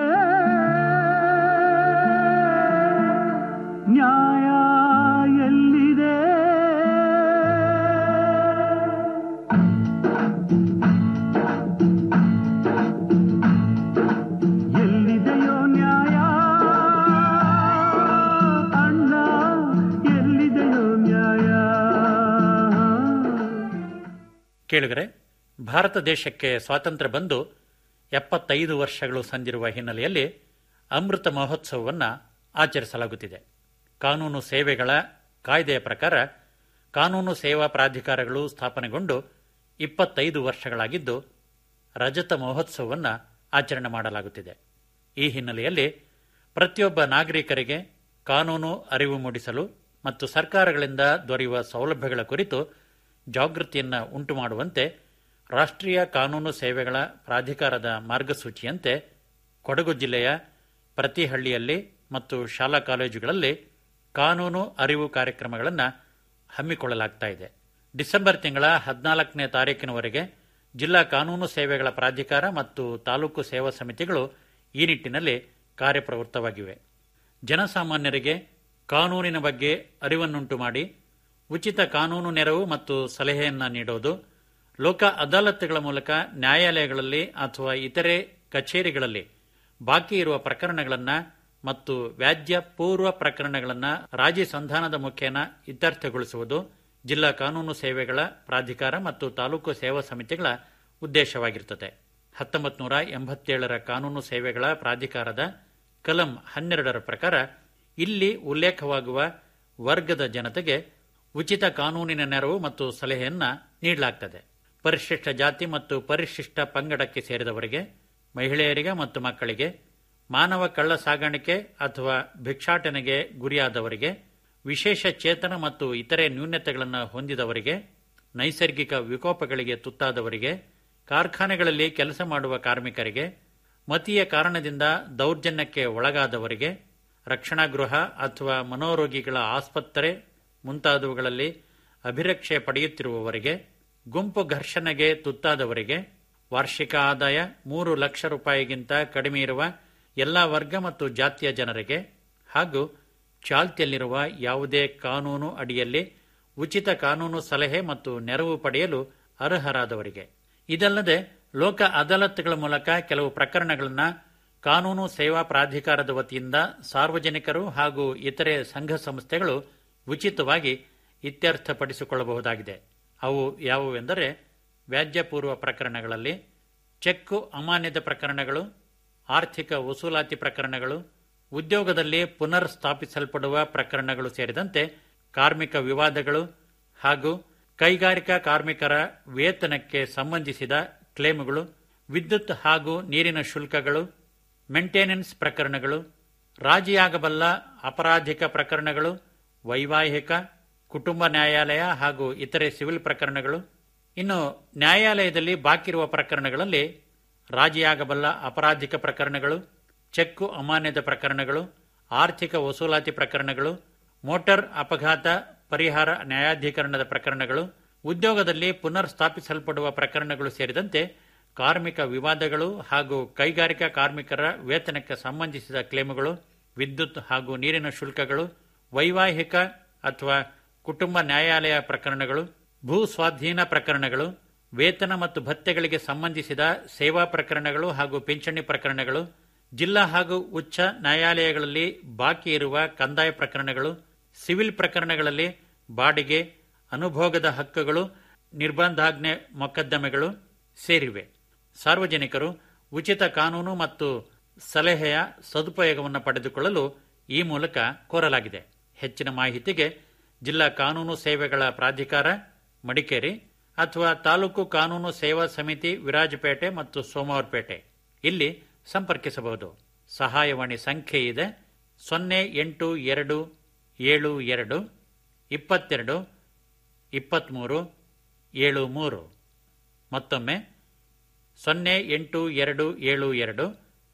S7: ನ್ಯಾಯ ಎಲ್ಲಿದೆ ಎಲ್ಲಿದೆಯೋ ನ್ಯಾಯ ಅಣ್ಣ ಎಲ್ಲಿದೆಯೋ ನ್ಯಾಯ
S4: ಕೇಳಿದರೆ ಭಾರತ ದೇಶಕ್ಕೆ ಸ್ವಾತಂತ್ರ್ಯ ಬಂದು ಎಪ್ಪತ್ತೈದು ವರ್ಷಗಳು ಸಂದಿರುವ ಹಿನ್ನೆಲೆಯಲ್ಲಿ ಅಮೃತ ಮಹೋತ್ಸವವನ್ನು ಆಚರಿಸಲಾಗುತ್ತಿದೆ ಕಾನೂನು ಸೇವೆಗಳ ಕಾಯ್ದೆಯ ಪ್ರಕಾರ ಕಾನೂನು ಸೇವಾ ಪ್ರಾಧಿಕಾರಗಳು ಸ್ಥಾಪನೆಗೊಂಡು ಇಪ್ಪತ್ತೈದು ವರ್ಷಗಳಾಗಿದ್ದು ರಜತ ಮಹೋತ್ಸವವನ್ನು ಆಚರಣೆ ಮಾಡಲಾಗುತ್ತಿದೆ ಈ ಹಿನ್ನೆಲೆಯಲ್ಲಿ ಪ್ರತಿಯೊಬ್ಬ ನಾಗರಿಕರಿಗೆ ಕಾನೂನು ಅರಿವು ಮೂಡಿಸಲು ಮತ್ತು ಸರ್ಕಾರಗಳಿಂದ ದೊರೆಯುವ ಸೌಲಭ್ಯಗಳ ಕುರಿತು ಜಾಗೃತಿಯನ್ನು ಉಂಟು ಮಾಡುವಂತೆ ರಾಷ್ಟ್ರೀಯ ಕಾನೂನು ಸೇವೆಗಳ ಪ್ರಾಧಿಕಾರದ ಮಾರ್ಗಸೂಚಿಯಂತೆ ಕೊಡಗು ಜಿಲ್ಲೆಯ ಪ್ರತಿ ಹಳ್ಳಿಯಲ್ಲಿ ಮತ್ತು ಶಾಲಾ ಕಾಲೇಜುಗಳಲ್ಲಿ ಕಾನೂನು ಅರಿವು ಕಾರ್ಯಕ್ರಮಗಳನ್ನು ಹಮ್ಮಿಕೊಳ್ಳಲಾಗ್ತಾ ಇದೆ ಡಿಸೆಂಬರ್ ತಿಂಗಳ ಹದಿನಾಲ್ಕನೇ ತಾರೀಕಿನವರೆಗೆ ಜಿಲ್ಲಾ ಕಾನೂನು ಸೇವೆಗಳ ಪ್ರಾಧಿಕಾರ ಮತ್ತು ತಾಲೂಕು ಸೇವಾ ಸಮಿತಿಗಳು ಈ ನಿಟ್ಟಿನಲ್ಲಿ ಕಾರ್ಯಪ್ರವೃತ್ತವಾಗಿವೆ ಜನಸಾಮಾನ್ಯರಿಗೆ ಕಾನೂನಿನ ಬಗ್ಗೆ ಅರಿವನ್ನುಂಟು ಮಾಡಿ ಉಚಿತ ಕಾನೂನು ನೆರವು ಮತ್ತು ಸಲಹೆಯನ್ನ ನೀಡುವುದು ಲೋಕ ಅದಾಲತ್ಗಳ ಮೂಲಕ ನ್ಯಾಯಾಲಯಗಳಲ್ಲಿ ಅಥವಾ ಇತರೆ ಕಚೇರಿಗಳಲ್ಲಿ ಬಾಕಿ ಇರುವ ಪ್ರಕರಣಗಳನ್ನು ಮತ್ತು ವ್ಯಾಜ್ಯ ಪೂರ್ವ ಪ್ರಕರಣಗಳನ್ನು ರಾಜಿ ಸಂಧಾನದ ಮುಖೇನ ಇತ್ಯರ್ಥಗೊಳಿಸುವುದು ಜಿಲ್ಲಾ ಕಾನೂನು ಸೇವೆಗಳ ಪ್ರಾಧಿಕಾರ ಮತ್ತು ತಾಲೂಕು ಸೇವಾ ಸಮಿತಿಗಳ ಉದ್ದೇಶವಾಗಿರುತ್ತದೆ ಹತ್ತೊಂಬತ್ತು ನೂರ ಎಂಬತ್ತೇಳರ ಕಾನೂನು ಸೇವೆಗಳ ಪ್ರಾಧಿಕಾರದ ಕಲಂ ಹನ್ನೆರಡರ ಪ್ರಕಾರ ಇಲ್ಲಿ ಉಲ್ಲೇಖವಾಗುವ ವರ್ಗದ ಜನತೆಗೆ ಉಚಿತ ಕಾನೂನಿನ ನೆರವು ಮತ್ತು ಸಲಹೆಯನ್ನ ನೀಡಲಾಗ್ತದೆ ಪರಿಶಿಷ್ಟ ಜಾತಿ ಮತ್ತು ಪರಿಶಿಷ್ಟ ಪಂಗಡಕ್ಕೆ ಸೇರಿದವರಿಗೆ ಮಹಿಳೆಯರಿಗೆ ಮತ್ತು ಮಕ್ಕಳಿಗೆ ಮಾನವ ಕಳ್ಳ ಸಾಗಾಣಿಕೆ ಅಥವಾ ಭಿಕ್ಷಾಟನೆಗೆ ಗುರಿಯಾದವರಿಗೆ ವಿಶೇಷ ಚೇತನ ಮತ್ತು ಇತರೆ ನ್ಯೂನತೆಗಳನ್ನು ಹೊಂದಿದವರಿಗೆ ನೈಸರ್ಗಿಕ ವಿಕೋಪಗಳಿಗೆ ತುತ್ತಾದವರಿಗೆ ಕಾರ್ಖಾನೆಗಳಲ್ಲಿ ಕೆಲಸ ಮಾಡುವ ಕಾರ್ಮಿಕರಿಗೆ ಮತೀಯ ಕಾರಣದಿಂದ ದೌರ್ಜನ್ಯಕ್ಕೆ ಒಳಗಾದವರಿಗೆ ರಕ್ಷಣಾ ಗೃಹ ಅಥವಾ ಮನೋರೋಗಿಗಳ ಆಸ್ಪತ್ರೆ ಮುಂತಾದವುಗಳಲ್ಲಿ ಅಭಿರಕ್ಷೆ ಪಡೆಯುತ್ತಿರುವವರಿಗೆ ಗುಂಪು ಘರ್ಷಣೆಗೆ ತುತ್ತಾದವರಿಗೆ ವಾರ್ಷಿಕ ಆದಾಯ ಮೂರು ಲಕ್ಷ ರೂಪಾಯಿಗಿಂತ ಕಡಿಮೆ ಇರುವ ಎಲ್ಲ ವರ್ಗ ಮತ್ತು ಜಾತಿಯ ಜನರಿಗೆ ಹಾಗೂ ಚಾಲ್ತಿಯಲ್ಲಿರುವ ಯಾವುದೇ ಕಾನೂನು ಅಡಿಯಲ್ಲಿ ಉಚಿತ ಕಾನೂನು ಸಲಹೆ ಮತ್ತು ನೆರವು ಪಡೆಯಲು ಅರ್ಹರಾದವರಿಗೆ ಇದಲ್ಲದೆ ಲೋಕ ಅದಾಲತ್ಗಳ ಮೂಲಕ ಕೆಲವು ಪ್ರಕರಣಗಳನ್ನು ಕಾನೂನು ಸೇವಾ ಪ್ರಾಧಿಕಾರದ ವತಿಯಿಂದ ಸಾರ್ವಜನಿಕರು ಹಾಗೂ ಇತರೆ ಸಂಘ ಸಂಸ್ಥೆಗಳು ಉಚಿತವಾಗಿ ಇತ್ಯರ್ಥಪಡಿಸಿಕೊಳ್ಳಬಹುದಾಗಿದೆ ಅವು ಯಾವುವೆಂದರೆ ವ್ಯಾಜ್ಯಪೂರ್ವ ಪ್ರಕರಣಗಳಲ್ಲಿ ಚೆಕ್ಕು ಅಮಾನ್ಯದ ಪ್ರಕರಣಗಳು ಆರ್ಥಿಕ ವಸೂಲಾತಿ ಪ್ರಕರಣಗಳು ಉದ್ಯೋಗದಲ್ಲಿ ಪುನರ್ ಸ್ಥಾಪಿಸಲ್ಪಡುವ ಪ್ರಕರಣಗಳು ಸೇರಿದಂತೆ ಕಾರ್ಮಿಕ ವಿವಾದಗಳು ಹಾಗೂ ಕೈಗಾರಿಕಾ ಕಾರ್ಮಿಕರ ವೇತನಕ್ಕೆ ಸಂಬಂಧಿಸಿದ ಕ್ಲೇಮುಗಳು ವಿದ್ಯುತ್ ಹಾಗೂ ನೀರಿನ ಶುಲ್ಕಗಳು ಮೇಂಟೆನೆನ್ಸ್ ಪ್ರಕರಣಗಳು ರಾಜಿಯಾಗಬಲ್ಲ ಅಪರಾಧಿಕ ಪ್ರಕರಣಗಳು ವೈವಾಹಿಕ ಕುಟುಂಬ ನ್ಯಾಯಾಲಯ ಹಾಗೂ ಇತರೆ ಸಿವಿಲ್ ಪ್ರಕರಣಗಳು ಇನ್ನು ನ್ಯಾಯಾಲಯದಲ್ಲಿ ಬಾಕಿರುವ ಪ್ರಕರಣಗಳಲ್ಲಿ ರಾಜಿಯಾಗಬಲ್ಲ ಅಪರಾಧಿಕ ಪ್ರಕರಣಗಳು ಚೆಕ್ಕು ಅಮಾನ್ಯದ ಪ್ರಕರಣಗಳು ಆರ್ಥಿಕ ವಸೂಲಾತಿ ಪ್ರಕರಣಗಳು ಮೋಟಾರ್ ಅಪಘಾತ ಪರಿಹಾರ ನ್ಯಾಯಾಧೀಕರಣದ ಪ್ರಕರಣಗಳು ಉದ್ಯೋಗದಲ್ಲಿ ಪುನರ್ ಸ್ಥಾಪಿಸಲ್ಪಡುವ ಪ್ರಕರಣಗಳು ಸೇರಿದಂತೆ ಕಾರ್ಮಿಕ ವಿವಾದಗಳು ಹಾಗೂ ಕೈಗಾರಿಕಾ ಕಾರ್ಮಿಕರ ವೇತನಕ್ಕೆ ಸಂಬಂಧಿಸಿದ ಕ್ಲೇಮುಗಳು ವಿದ್ಯುತ್ ಹಾಗೂ ನೀರಿನ ಶುಲ್ಕಗಳು ವೈವಾಹಿಕ ಅಥವಾ ಕುಟುಂಬ ನ್ಯಾಯಾಲಯ ಪ್ರಕರಣಗಳು ಭೂ ಸ್ವಾಧೀನ ಪ್ರಕರಣಗಳು ವೇತನ ಮತ್ತು ಭತ್ಯೆಗಳಿಗೆ ಸಂಬಂಧಿಸಿದ ಸೇವಾ ಪ್ರಕರಣಗಳು ಹಾಗೂ ಪಿಂಚಣಿ ಪ್ರಕರಣಗಳು ಜಿಲ್ಲಾ ಹಾಗೂ ಉಚ್ಚ ನ್ಯಾಯಾಲಯಗಳಲ್ಲಿ ಬಾಕಿ ಇರುವ ಕಂದಾಯ ಪ್ರಕರಣಗಳು ಸಿವಿಲ್ ಪ್ರಕರಣಗಳಲ್ಲಿ ಬಾಡಿಗೆ ಅನುಭೋಗದ ಹಕ್ಕುಗಳು ನಿರ್ಬಂಧಾಜ್ಞೆ ಮೊಕದ್ದಮೆಗಳು ಸೇರಿವೆ ಸಾರ್ವಜನಿಕರು ಉಚಿತ ಕಾನೂನು ಮತ್ತು ಸಲಹೆಯ ಸದುಪಯೋಗವನ್ನು ಪಡೆದುಕೊಳ್ಳಲು ಈ ಮೂಲಕ ಕೋರಲಾಗಿದೆ ಹೆಚ್ಚಿನ ಮಾಹಿತಿಗೆ ಜಿಲ್ಲಾ ಕಾನೂನು ಸೇವೆಗಳ ಪ್ರಾಧಿಕಾರ ಮಡಿಕೇರಿ ಅಥವಾ ತಾಲೂಕು ಕಾನೂನು ಸೇವಾ ಸಮಿತಿ ವಿರಾಜಪೇಟೆ ಮತ್ತು ಸೋಮವಾರಪೇಟೆ ಇಲ್ಲಿ ಸಂಪರ್ಕಿಸಬಹುದು ಸಹಾಯವಾಣಿ ಸಂಖ್ಯೆ ಇದೆ ಸೊನ್ನೆ ಎಂಟು ಎರಡು ಏಳು ಎರಡು ಇಪ್ಪತ್ತೆರಡು ಇಪ್ಪತ್ತ್ಮೂರು ಏಳು ಮೂರು ಮತ್ತೊಮ್ಮೆ ಸೊನ್ನೆ ಎಂಟು ಎರಡು ಏಳು ಎರಡು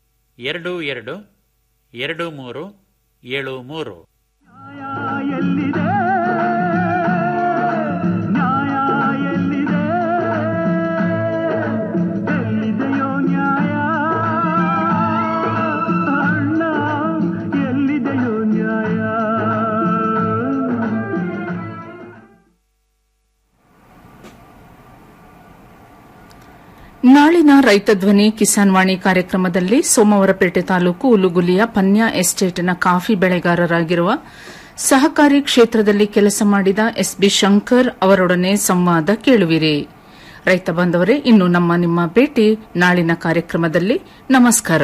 S4: ಎರಡು ಎರಡು ಎರಡು ಮೂರು ಏಳು ಮೂರು
S7: ನ್ಯಾಯ ಎಲ್ಲಿದೆ ನ್ಯಾಯ ಎಲ್ಲಿದೆ ಎಲ್ಲಿದೆಯೋ ನ್ಯಾಯ ಅಣ್ಣ ಎಲ್ಲಿದೆಯೋ ನ್ಯಾಯ
S2: ನಾಳಿನ ರೈತ ಧ್ವನಿ ಕಿಸಾನ್ ವಾಣಿ ಕಾರ್ಯಕ್ರಮದಲ್ಲಿ ಸೋಮವಾರಪೇಟೆ ತಾಲೂಕು ಉಲುಗುಲಿಯ ಪನ್ಯ ಎಸ್ಟೇಟ್ನ ಕಾಫಿ ಬೆಳೆಗಾರರಾಗಿರುವ ಸಹಕಾರಿ ಕ್ಷೇತ್ರದಲ್ಲಿ ಕೆಲಸ ಮಾಡಿದ ಎಸ್ಬಿ ಶಂಕರ್ ಅವರೊಡನೆ ಸಂವಾದ ಕೇಳುವಿರಿ ರೈತ ಬಾಂಧವರೇ ಇನ್ನು ನಮ್ಮ ನಿಮ್ಮ ಭೇಟಿ ನಾಳಿನ ಕಾರ್ಯಕ್ರಮದಲ್ಲಿ ನಮಸ್ಕಾರ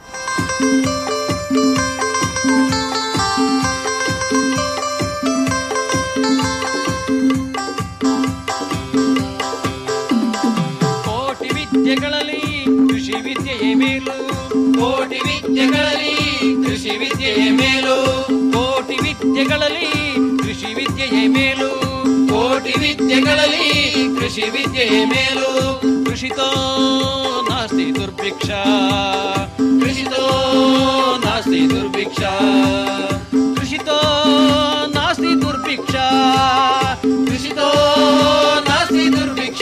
S3: ಕೋಟಿ ವಿದ್ಯೆಗಳಲ್ಲಿ ಕೃಷಿ ವಿದ್ಯೆಯೇ ಮೇಲು ಕೋಟಿ ವಿದ್ಯೆಗಳಲ್ಲಿ ಕೃಷಿ ವಿದ್ಯೆಯೇ ಮೇಲು ಕೋಟಿ ವಿದ್ಯೆಗಳಲ್ಲಿ ಕೃಷಿ ವಿದ್ಯೆಯೇ ಮೇಲು ಕೋಟಿ ವಿದ್ಯೆಗಳಲ್ಲಿ ಕೃಷಿ ವಿದ್ಯೆಯೇ ಮೇಲು ಕೃಷಿತೋ ನಾಸ್ತಿ ದುರ್ಭಿಕ್ಷ ಕೃಷಿತೋ ನಾಸ್ತಿ ದುರ್ಭಿಕ್ಷ ಕೃಷಿತೋ ನಾಸ್ತಿ ದುರ್ಭಿಕ್ಷ ಕೃಷಿತೋ ನಾಸ್ತಿ ದುರ್ಭಿಕ್ಷ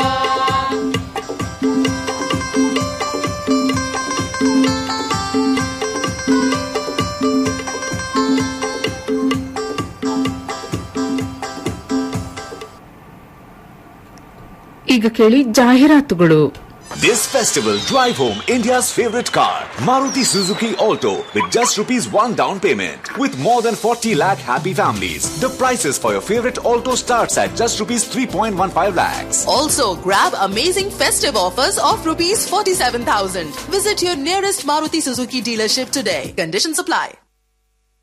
S2: ಈಗ ಕೇಳಿ ಜಾಹೀರಾತುಗಳು
S8: This festival, drive home India's favorite car, Maruti Suzuki Alto, with just rupees 1 down payment. With more than 40 lakh happy families, the prices for your favorite Alto starts at just rupees 3.15 lakhs.
S9: Also, grab amazing festive offers of rupees 47,000. Visit your nearest Maruti Suzuki dealership today. Conditions apply.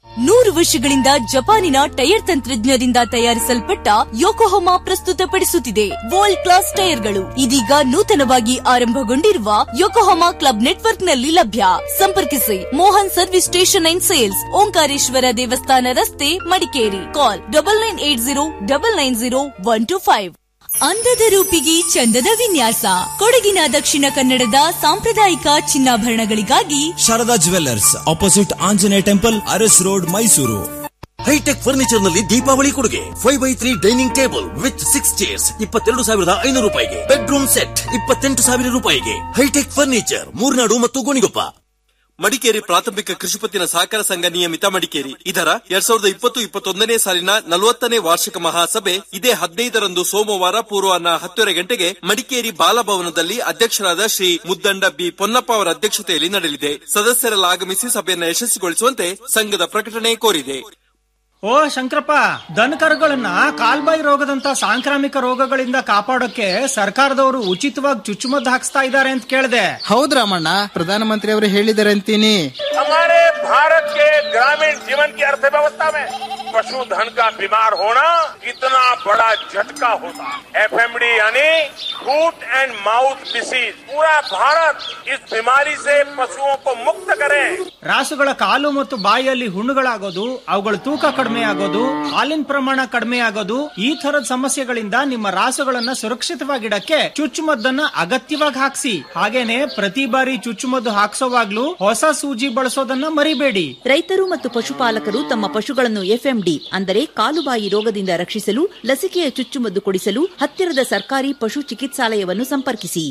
S10: ನೂರು ವರ್ಷಗಳಿಂದ ಜಪಾನಿನ tyre ತಂತ್ರಜ್ಞರಿಂದ ತಯಾರಿಸಲ್ಪಟ್ಟ Yokohama ಪ್ರಸ್ತುತಪಡಿಸುತ್ತಿದೆ world class ಟೈರ್ಗಳು ಇದೀಗ ನೂತನವಾಗಿ ಆರಂಭಗೊಂಡಿರುವ ಯೋಕೋಹೊಮಾ ಕ್ಲಬ್ ನೆಟ್ವರ್ಕ್ನಲ್ಲಿ ಲಭ್ಯ ಸಂಪರ್ಕಿಸಿ Mohan service station and sales Omkareshwara ದೇವಸ್ಥಾನ ರಸ್ತೆ Madikeri call double nine eight zero double nine zero one two five ಅಂದದ ರೂಪಿಗೆ ಚಂದದ ವಿನ್ಯಾಸ ಕೊಡಗಿನ ದಕ್ಷಿಣ ಕನ್ನಡದ ಸಾಂಪ್ರದಾಯಿಕ ಚಿನ್ನಾಭರಣಗಳಿಗಾಗಿ
S11: Sharada jewellers opposite Anjaneya temple Aras road Mysuru hitech furniture ನಲ್ಲಿ ದೀಪಾವಳಿ ಕೊಡುಗೆ five by three dining table with six chairs ಇಪ್ಪತ್ತೆರಡು ಸಾವಿರದ ಐನೂರು ರೂಪಾಯಿಗೆ ಬೆಡ್ರೂಮ್ ಸೆಟ್ ಇಪ್ಪತ್ತೆಂಟು ಸಾವಿರ ರೂಪಾಯಿಗೆ ಹೈಟೆಕ್ ಫರ್ನಿಚರ್ ಮೂರ್ನಾಡು ಮತ್ತು ಗೋಣಿಗೊಪ್ಪ
S12: ಮಡಿಕೇರಿ ಪ್ರಾಥಮಿಕ ಕೃಷಿಪತ್ತಿನ ಸಹಕಾರ ಸಂಘ ನಿಯಮಿತ ಮಡಿಕೇರಿ ಇದರ ಎರಡ್ ಸಾವಿರದ ಇಪ್ಪತ್ತು ಇಪ್ಪತ್ತೊಂದನೇ ಸಾಲಿನ ನಲವತ್ತನೇ ವಾರ್ಷಿಕ ಮಹಾಸಭೆ ಇದೇ ಹದಿನೈದರಂದು ಸೋಮವಾರ ಪೂರ್ವಾಹ್ನ ಹತ್ತುವರೆ ಗಂಟೆಗೆ ಮಡಿಕೇರಿ ಬಾಲಭವನದಲ್ಲಿ ಅಧ್ಯಕ್ಷರಾದ ಶ್ರೀ ಮುದ್ದಂಡ ಬಿ ಪೊನ್ನಪ್ಪ ಅವರ ಅಧ್ಯಕ್ಷತೆಯಲ್ಲಿ ನಡೆಯಲಿದೆ ಸದಸ್ಯರೆಲ್ಲ ಆಗಮಿಸಿ ಸಭೆಯನ್ನು ಯಶಸ್ವಿಗೊಳಿಸುವಂತೆ ಸಂಘದ ಪ್ರಕಟಣೆ ಕೋರಿದೆ
S13: ಓ ಶಂಕರಪ್ಪ ದನಕರುಗಳನ್ನ ಕಾಲ್ಬಾಯಿ ರೋಗದಂತ ಸಾಂಕ್ರಾಮಿಕ ರೋಗಗಳಿಂದ ಕಾಪಾಡೋಕೆ ಸರ್ಕಾರದವರು ಉಚಿತವಾಗಿ ಚುಚ್ಚುಮದ್ದು ಹಾಕ್ಸ್ತಾ ಇದ್ದಾರೆ ಅಂತ ಕೇಳಿದೆ
S14: ಹೌದ್ ರಾಮಣ್ಣ ಪ್ರಧಾನಮಂತ್ರಿ ಅವರು ಹೇಳಿದ್ದಾರೆ ಅಂತೀನಿ
S15: हमारे भारत के ग्रामीण जीवन की अर्थव्यवस्था में पशुधन का बीमार होना कितना बड़ा झटका होता है एफएमडी यानी फूट एंड माउथ डिसीज पूरा भारत इस बीमारी से पशुओं को मुक्त करे
S13: ರಾಸುಗಳ ಕಾಲು ಮತ್ತು ಬಾಯಿಯಲ್ಲಿ ಹುಣ್ಣುಗಳಾಗೋದು ಅವುಗಳ ತೂಕ ಕಡಿಮೆ ಆಗೋದು ಹಾಲಿನ ಪ್ರಮಾಣ ಕಡಿಮೆ ಆಗೋದು ಈ ತರದ ಸಮಸ್ಯೆಗಳಿಂದ ನಿಮ್ಮ ರಾಸುಗಳನ್ನ ಸುರಕ್ಷಿತವಾಗಿಡಕ್ಕೆ ಚುಚ್ಚುಮದ್ದನ್ನ ಅಗತ್ಯವಾಗಿ ಹಾಕ್ಸಿ ಹಾಗೇನೆ ಪ್ರತಿ ಬಾರಿ ಚುಚ್ಚುಮದ್ದು ಹಾಕ್ಸೋವಾಗ್ಲೂ ಹೊಸ ಸೂಜಿ ಬಳಸೋದನ್ನ ಮರಿಬೇಡಿ
S16: ರೈತರು ಮತ್ತು ಪಶುಪಾಲಕರು ತಮ್ಮ ಪಶುಗಳನ್ನು ಎಫ್ಎಂಡಿ ಅಂದರೆ ಕಾಲುಬಾಯಿ ರೋಗದಿಂದ ರಕ್ಷಿಸಲು ಲಸಿಕೆಯ ಚುಚ್ಚುಮದ್ದು ಕೊಡಿಸಲು ಹತ್ತಿರದ ಸರ್ಕಾರಿ ಪಶು ಚಿಕಿತ್ಸಾಲಯವನ್ನು ಸಂಪರ್ಕಿಸಿ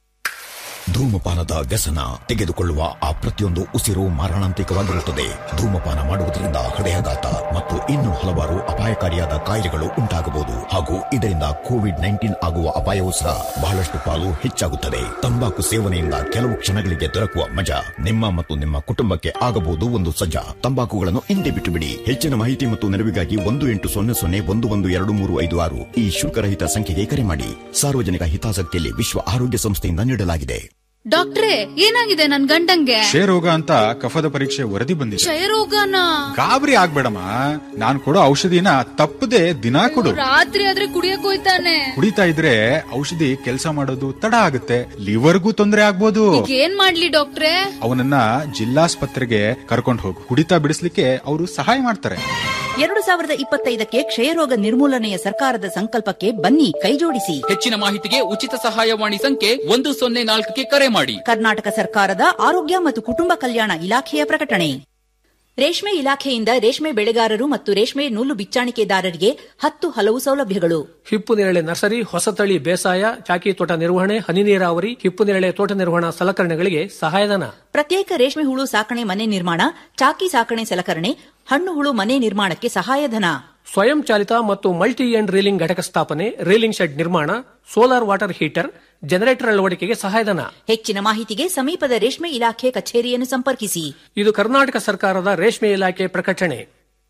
S11: ಧೂಮಪಾನದ ವ್ಯಸನ ತೆಗೆದುಕೊಳ್ಳುವ ಆ ಪ್ರತಿಯೊಂದು ಉಸಿರು ಮಾರಣಾಂತಿಕವಾಗಿರುತ್ತದೆ ಧೂಮಪಾನ ಮಾಡುವುದರಿಂದ ಹೃದಯಾಘಾತ ಮತ್ತು ಇನ್ನೂ ಹಲವಾರು ಅಪಾಯಕಾರಿಯಾದ ಕಾಯಿಲೆಗಳು ಉಂಟಾಗಬಹುದು ಹಾಗೂ ಇದರಿಂದ ಕೋವಿಡ್ ನೈನ್ಟೀನ್ ಆಗುವ ಅಪಾಯವೂ ಸಹ ಬಹಳಷ್ಟು ಪಾಲು ಹೆಚ್ಚಾಗುತ್ತದೆ ತಂಬಾಕು ಸೇವನೆಯಿಂದ ಕೆಲವು ಕ್ಷಣಗಳಿಗೆ ದೊರಕುವ ಮಜಾ ನಿಮ್ಮ ಮತ್ತು ನಿಮ್ಮ ಕುಟುಂಬಕ್ಕೆ ಆಗಬಹುದು ಒಂದು ಸಜ್ಜಾ ತಂಬಾಕುಗಳನ್ನು ಹಿಂದೆ ಬಿಟ್ಟು ಬಿಡಿ ಹೆಚ್ಚಿನ ಮಾಹಿತಿ ಮತ್ತು ನೆರವಿಗಾಗಿ ಒಂದು ಎಂಟು ಸೊನ್ನೆ ಸೊನ್ನೆ ಒಂದು ಒಂದು ಎರಡು ಮೂರು ಐದು ಆರು ಈ ಶುಲ್ಕರಹಿತ ಸಂಖ್ಯೆಗೆ ಕರೆ ಮಾಡಿ ಸಾರ್ವಜನಿಕ ಹಿತಾಸಕ್ತಿಯಲ್ಲಿ ವಿಶ್ವ ಆರೋಗ್ಯ ಸಂಸ್ಥೆಯಿಂದ ನೀಡಲಾಗಿದೆ
S17: ಡಾಕ್ಟ್ರೇ ಏನಾಗಿದೆ ನನ್ ಗಂಡಂಗೆ
S18: ಕ್ಷಯರೋಗ ಅಂತ ಕಫದ ಪರೀಕ್ಷೆ ವರದಿ ಬಂದಿದೆ
S17: ಕ್ಷಯರೋಗನ
S18: ಗಾಬರಿ ಆಗ್ಬೇಡಮ್ಮ ನಾನ್ ಕೊಡೋ ಔಷಧಿನ ತಪ್ಪದೆ ದಿನಾ ಕೊಡು
S17: ರಾತ್ರಿ ಆದ್ರೆ ಕುಡಿಯಕ್ ಹೋಯ್ತಾನೆ
S18: ಕುಡಿತಾ ಇದ್ರೆ ಔಷಧಿ ಕೆಲಸ ಮಾಡೋದು ತಡ ಆಗುತ್ತೆ ಲಿವರ್ಗೂ ತೊಂದರೆ ಆಗ್ಬೋದು
S17: ಈಗ ಏನ್ ಮಾಡ್ಲಿ ಡಾಕ್ಟ್ರೇ
S18: ಅವನನ್ನ ಜಿಲ್ಲಾಸ್ಪತ್ರೆಗೆ ಕರ್ಕೊಂಡು ಹೋಗು ಕುಡಿತಾ ಬಿಡಿಸ್ಲಿಕ್ಕೆ ಅವರು ಸಹಾಯ ಮಾಡ್ತಾರೆ
S16: ಎರಡು ಸಾವಿರದ ಇಪ್ಪತ್ತೈದಕ್ಕೆ ಕ್ಷಯರೋಗ ನಿರ್ಮೂಲನೆಯ ಸರ್ಕಾರದ ಸಂಕಲ್ಪಕ್ಕೆ ಬನ್ನಿ ಕೈಜೋಡಿಸಿ
S19: ಹೆಚ್ಚಿನ ಮಾಹಿತಿಗೆ ಉಚಿತ ಸಹಾಯವಾಣಿ ಸಂಖ್ಯೆ ಒಂದು ಸೊನ್ನೆ ನಾಲ್ಕಕ್ಕೆ ಕರೆ ಮಾಡಿ
S16: ಕರ್ನಾಟಕ ಸರ್ಕಾರದ ಆರೋಗ್ಯ ಮತ್ತು ಕುಟುಂಬ ಕಲ್ಯಾಣ ಇಲಾಖೆಯ ಪ್ರಕಟಣೆ ರೇಷ್ಮೆ ಇಲಾಖೆಯಿಂದ ರೇಷ್ಮೆ ಬೆಳೆಗಾರರು ಮತ್ತು ರೇಷ್ಮೆ ನೂಲು ಬಿಚ್ಚಾಣಿಕೆದಾರರಿಗೆ ಹತ್ತು ಹಲವು ಸೌಲಭ್ಯಗಳು
S20: ಹಿಪ್ಪು ನೇರಳೆ ನರ್ಸರಿ ಹೊಸತಳಿ ಬೇಸಾಯ ಚಾಕಿ ತೋಟ ನಿರ್ವಹಣೆ ಹನಿ ನೀರಾವರಿ ಹಿಪ್ಪು ನೇರಳೆ ತೋಟ ನಿರ್ವಹಣಾ ಸಲಕರಣೆಗಳಿಗೆ ಸಹಾಯಧನ
S16: ಪ್ರತ್ಯೇಕ ರೇಷ್ಮೆ ಹುಳು ಸಾಕಣೆ ಮನೆ ನಿರ್ಮಾಣ ಚಾಕಿ ಸಾಕಣೆ ಸಲಕರಣೆ ಹಣ್ಣು ಹುಳು ಮನೆ ನಿರ್ಮಾಣಕ್ಕೆ ಸಹಾಯಧನ
S20: ಸ್ವಯಂ ಚಾಲಿತ ಮತ್ತು ಮಲ್ಟಿ ಎಂಡ್ ರೀಲಿಂಗ್ ಘಟಕ ಸ್ಥಾಪನೆ ರೀಲಿಂಗ್ ಶೆಡ್ ನಿರ್ಮಾಣ ಸೋಲಾರ್ ವಾಟರ್ ಹೀಟರ್ ಜನರೇಟರ್ ಅಳವಡಿಕೆಗೆ ಸಹಾಯಧನ
S16: ಹೆಚ್ಚಿನ ಮಾಹಿತಿಗೆ ಸಮೀಪದ ರೇಷ್ಮೆ ಇಲಾಖೆ ಕಚೇರಿಯನ್ನು ಸಂಪರ್ಕಿಸಿ
S20: ಇದು ಕರ್ನಾಟಕ ಸರ್ಕಾರದ ರೇಷ್ಮೆ ಇಲಾಖೆ ಪ್ರಕಟಣೆ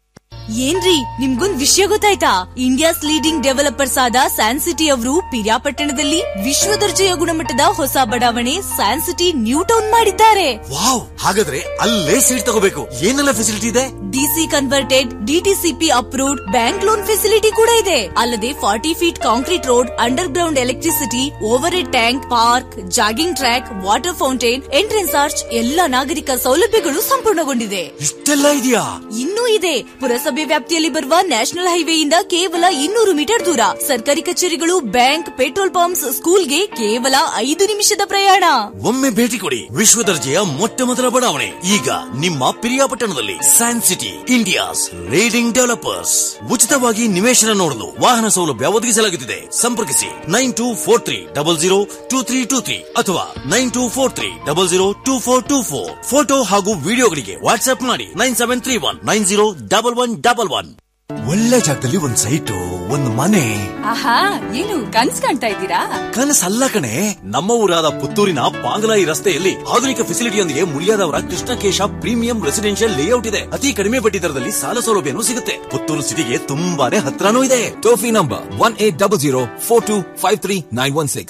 S10: ಏನ್ರಿ ನಿಮ್ಗೊಂದ್ ವಿಷಯ ಗೊತ್ತಾಯ್ತಾ ಇಂಡಿಯಾಸ್ ಲೀಡಿಂಗ್ ಡೆವಲಪರ್ಸ್ ಆದ ಸ್ಯಾನ್ ಸಿಟಿ ಅವರು ಪಿರಿಯಾಪಟ್ಟಣದಲ್ಲಿ ವಿಶ್ವ ದರ್ಜೆಯ ಗುಣಮಟ್ಟದ ಹೊಸ ಬಡಾವಣೆ ಸ್ಯಾನ್ ಸಿಟಿ ನ್ಯೂ ಟೌನ್ ಮಾಡಿದ್ದಾರೆ
S11: ವಾವ್ ಹಾಗಾದ್ರೆ ಅಲ್ಲೇ ಸೀಟ್ ತಗೋಬೇಕು ಏನೆಲ್ಲ ಫೆಸಿಲಿಟಿ ಇದೆ
S10: DC converted DTCP approved bank loan facility ಕೂಡ ಇದೆ ಅಲ್ಲದೆ forty feet concrete road underground electricity overhead tank park jogging track water fountain entrance arch ಎಲ್ಲ ನಾಗರಿಕ ಸೌಲಭ್ಯಗಳು ಸಂಪೂರ್ಣಗೊಂಡಿದೆ
S11: ಇಷ್ಟೆಲ್ಲ ಇದೆಯಾ
S10: ಇನ್ನೂ ಇದೆ ಪುರಸಭೆ ವ್ಯಾಪ್ತಿಯಲ್ಲಿ ಬರುವ ನ್ಯಾಷನಲ್ ಹೈವೇಯಿಂದ ಕೇವಲ ಇನ್ನೂರು ಮೀಟರ್ ದೂರ ಸರ್ಕಾರಿ ಕಚೇರಿಗಳು ಬ್ಯಾಂಕ್ ಪೆಟ್ರೋಲ್ ಪಂಪ್ಸ್ ಸ್ಕೂಲ್ಗೆ ಕೇವಲ ಐದು ನಿಮಿಷದ ಪ್ರಯಾಣ
S11: ಒಮ್ಮೆ ಭೇಟಿ ಕೊಡಿ ವಿಶ್ವ ದರ್ಜೆಯ ಮೊಟ್ಟ ಮೊದಲ ಬಡಾವಣೆ ಈಗ ನಿಮ್ಮ ಪಿರಿಯಾಪಟ್ಟಣದಲ್ಲಿ San City India's leading developers ಉಚಿತವಾಗಿ ನಿವೇಶನ ನೋಡಲು ವಾಹನ ಸೌಲಭ್ಯ ಒದಗಿಸಲಾಗುತ್ತಿದೆ ಸಂಪರ್ಕಿಸಿ nine two four three double zero two three two three ಅಥವಾ nine two four three double zero two four two four photo ಹಾಗೂ ವಿಡಿಯೋಗಳಿಗೆ ವಾಟ್ಸ್ಆಪ್ ಮಾಡಿ nine seven three one nine zero double one double one ಒಳ್ಳೆ ಜಾಗದಲ್ಲಿ ಒಂದ್ site ಒಂದು ಮನೆ
S21: ಆಹಾ ಏನು ಕನ್ಸ್ ಕಾಣ್ತಾ ಇದ್ದೀರಾ
S11: ಕನಸಲ್ಲ ಕಣೆ ನಮ್ಮ ಊರಾದ ಪುತ್ತೂರಿನ ಪಾಂಗಲಾಯಿ ರಸ್ತೆಯಲ್ಲಿ ಆಧುನಿಕ ಫೆಸಿಲಿಟಿಯೊಂದಿಗೆ ಮುಳಿಯಾದವರ ಕೃಷ್ಣಕೇಶ ಪ್ರೀಮಿಯಂ ರೆಸಿಡೆನ್ಷಿಯಲ್ ಲೇಔಟ್ ಇದೆ ಅತಿ ಕಡಿಮೆ ಬಡ್ಡಿ ದರದಲ್ಲಿ ಸಾಲ ಸೌಲಭ್ಯನೂ ಸಿಗುತ್ತೆ ಪುತ್ತೂರು ಸಿಟಿಗೆ ತುಂಬಾನೇ ಹತ್ರನೂ ಇದೆ
S22: ಟೋಫಿ number one eight double zero four two five three nine one six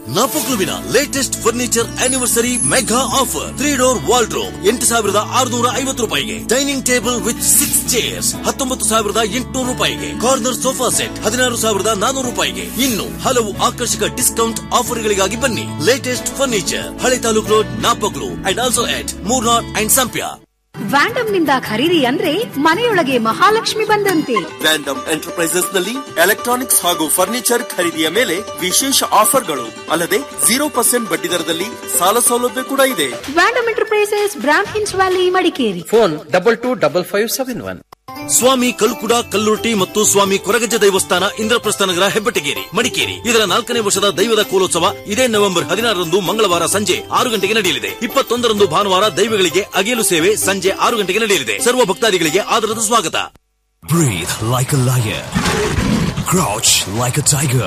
S1: ನಾಪೋಕ್ಲುವಿನ latest furniture anniversary mega offer three door wardrobe ಎಂಟು ಸಾವಿರದ ಆರುನೂರ ಐವತ್ತು ರೂಪಾಯಿಗೆ dining table with six chairs ಹತ್ತೊಂಬತ್ತು ಸಾವಿರದ ಎಂಟುನೂರು ರೂಪಾಯಿಗೆ ಕಾರ್ನರ್ ಸೋಫಾ ಸೆಟ್ ಹದಿನಾರು ಸಾವಿರದ ನಾನೂರು ರೂಪಾಯಿಗೆ ಇನ್ನು ಹಲವು ಆಕರ್ಷಕ ಡಿಸ್ಕೌಂಟ್ ಆಫರ್ಗಳಿಗಾಗಿ ಬನ್ನಿ ಲೇಟೆಸ್ಟ್ ಫರ್ನಿಚರ್ ಹಳೆ taluk road Napoklu and also at Moornar and Sampya
S22: Vandam ನಿಂದ ಖರೀದಿ ಅಂದ್ರೆ ಮನೆಯೊಳಗೆ ಮಹಾಲಕ್ಷ್ಮಿ ಬಂದಂತೆ
S12: ವ್ಯಾಂಡಮ್ ಎಂಟರ್ಪ್ರೈಸಸ್ ನಲ್ಲಿ ಎಲೆಕ್ಟ್ರಾನಿಕ್ಸ್ ಹಾಗೂ ಫರ್ನಿಚರ್ ಖರೀದಿಯ ಮೇಲೆ ವಿಶೇಷ ಆಫರ್ಗಳು ಅಲ್ಲದೆ ಜೀರೋ ಪರ್ಸೆಂಟ್ ಬಡ್ಡಿ ದರದಲ್ಲಿ ಸಾಲ ಸೌಲಭ್ಯ ಕೂಡ ಇದೆ
S22: Vandam enterprises Brahmins valley Madikeri
S23: phone double two double five seven one
S1: Swami Kalkuda Kallurti ಮತ್ತು ಸ್ವಾಮಿ ಕೊರಗಜ್ಜ ದೈವಸ್ಥಾನ ಇಂದ್ರಪ್ರಸ್ಥ ನಗರ ಹೆಬ್ಬೆಟ್ಟಗೇರಿ ಮಡಿಕೇರಿ ಇದರ ನಾಲ್ಕನೇ ವರ್ಷದ ದೈವದ ಕೋಲೋತ್ಸವ ಇದೇ ನವೆಂಬರ್ ಹದಿನಾರರಂದು ಮಂಗಳವಾರ ಸಂಜೆ ಆರು ಗಂಟೆಗೆ ನಡೆಯಲಿದೆ ಇಪ್ಪತ್ತೊಂದರಂದು ಭಾನುವಾರ ದೈವಗಳಿಗೆ ಅಗೇಲು ಸೇವೆ ಸಂಜೆ ಆರು ಗಂಟೆಗೆ ನಡೆಯಲಿದೆ ಸರ್ವ ಭಕ್ತಾದಿಗಳಿಗೆ ಆದರದ ಸ್ವಾಗತ
S24: Breathe like a lion. Crouch like a tiger.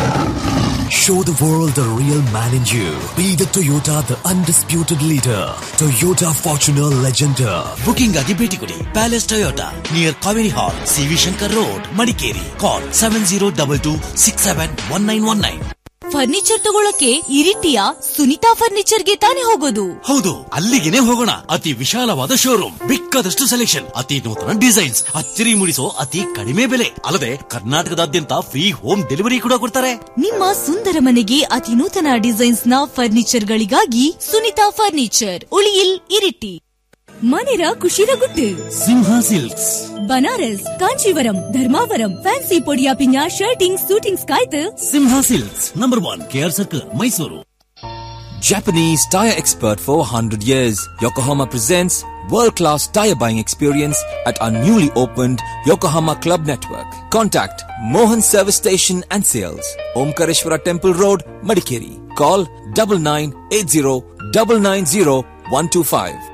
S24: Show the world the real man in you. Be the Toyota, the undisputed leader. Toyota Fortuner Legender.
S1: Booking ಆಗಿ ಭೇಟಿ ಕೊಡಿ palace Toyota near Kaveri hall C V Shankar road Madikeri call seven zero double two six seven one nine one nine
S10: furniture ತಗೊಳಕ್ಕೆ ಇರಿಟಿಯ ಸುನಿತಾ ಫರ್ನಿಚರ್ಗೆ ತಾನೇ ಹೋಗೋದು
S1: ಹೌದು ಅಲ್ಲಿಗೆನೆ ಹೋಗೋಣ ಅತಿ ವಿಶಾಲವಾದ ಶೋರೂಮ್ ಬೇಕಾದಷ್ಟು ಸೆಲೆಕ್ಷನ್ ಅತಿ ನೂತನ ಡಿಸೈನ್ಸ್ ಅಚ್ಚರಿ ಮೂಡಿಸೋ ಅತಿ ಕಡಿಮೆ ಬೆಲೆ ಅಲ್ಲದೆ ಕರ್ನಾಟಕದಾದ್ಯಂತ ಫ್ರೀ ಹೋಮ್ ಡೆಲಿವರಿ ಕೂಡ ಕೊಡ್ತಾರೆ
S10: ನಿಮ್ಮ ಸುಂದರ ಮನೆಗೆ ಅತಿ ನೂತನ ಡಿಸೈನ್ಸ್ ನ ಫರ್ನಿಚರ್ ಗಳಿಗಾಗಿ ಸುನಿತಾ ಫರ್ನಿಚರ್ ಉಳಿಯಿಲ್ ಇರಿಟಿ ಮನೆರ ಖುಷಿರ ಗುಟ್ಟು
S1: ಸಿಂಹ ಸಿಲ್ಕ್ಸ್
S10: ಬನಾರಸ್ ಕಾಂಚೀವರಂ ಧರ್ಮಾವರಂ ಫ್ಯಾನ್ಸಿ ಪೊಡಿಯ ಪಿನ್ಯ ಶರ್ಟಿಂಗ್ ಸೂಟಿಂಗ್ಸ್ ಕಾಯ್ತು
S1: Simha silks number one K R circle Mysuru
S24: Japanese tire expert for 100 years. Yokohama presents world-class tire buying experience at our newly opened Yokohama Club Network. Contact Mohan Service Station and Sales, Omkareshwara Temple Road, Madikeri. Call 9980 990 125.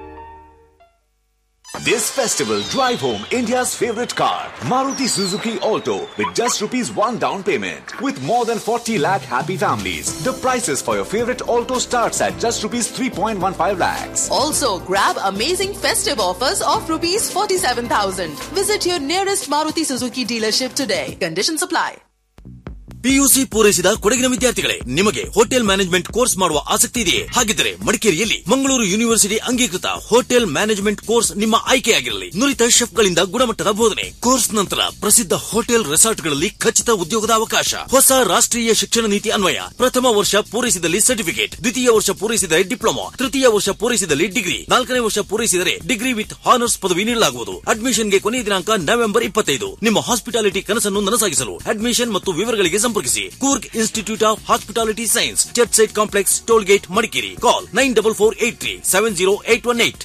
S8: This festival, drive home India's favorite car, Maruti Suzuki Alto, with just rupees 1 down payment. With more than 40 lakh happy families, the prices for your favorite Alto starts at just rupees 3.15 lakhs.
S9: Also, grab amazing festive offers of rupees 47,000. Visit your nearest Maruti Suzuki dealership today. Conditions apply.
S1: PUC ಪೂರೈಸಿದ ಕೊಡಗಿನ ವಿದ್ಯಾರ್ಥಿಗಳೇ ನಿಮಗೆ hotel management course ಮಾಡುವ ಆಸಕ್ತಿ ಇದೆಯೇ ಹಾಗಿದ್ದರೆ ಮಡಿಕೇರಿಯಲ್ಲಿ Mangaluru university ಅಂಗೀಕೃತ ಹೋಟೆಲ್ ಮ್ಯಾನೇಜ್ಮೆಂಟ್ ಕೋರ್ಸ್ ನಿಮ್ಮ ಆಯ್ಕೆಯಾಗಿರಲಿ ನುರಿತ ಶೆಫ್ಗಳಿಂದ ಗುಣಮಟ್ಟದ ಬೋಧನೆ ಕೋರ್ಸ್ ನಂತರ ಪ್ರಸಿದ್ಧ ಹೋಟೆಲ್ ರೆಸಾರ್ಟ್ಗಳಲ್ಲಿ ಖಚಿತ ಉದ್ಯೋಗದ ಅವಕಾಶ ಹೊಸ ರಾಷ್ಟ್ರೀಯ ಶಿಕ್ಷಣ ನೀತಿ ಅನ್ವಯ ಪ್ರಥಮ ವರ್ಷ ಪೂರೈಸಿದಲ್ಲಿ ಸರ್ಟಿಫಿಕೇಟ್ ದ್ವಿತೀಯ ವರ್ಷ ಪೂರೈಸಿದರೆ ಡಿಪ್ಲೊಮಾ ತೃತೀಯ ವರ್ಷ ಪೂರೈಸಿದಲ್ಲಿ ಡಿಗ್ರಿ ನಾಲ್ಕನೇ ವರ್ಷ ಪೂರೈಸಿದರೆ ಡಿಗ್ರಿ ವಿತ್ ಹಾನರ್ಸ್ ಪದವಿ ನೀಡಲಾಗುವುದು ಅಡ್ಮಿಷನ್ಗೆ ಕೊನೆಯ ದಿನಾಂಕ ನವೆಂಬರ್ ಇಪ್ಪತ್ತೈದು ನಿಮ್ಮ ಹಾಸ್ಪಿಟಾಲಿಟಿ ಕನಸನ್ನು ನನಸಾಗಿಸಲು ಅಡ್ಮಿಷನ್ ಮತ್ತು ವಿವರಗಳಿಗೆ ಸಂಪರ್ಕಿಸಿ Coorg institute of hospitality science church site complex toll gate Madikeri call nine double four eight three seven zero eight one eight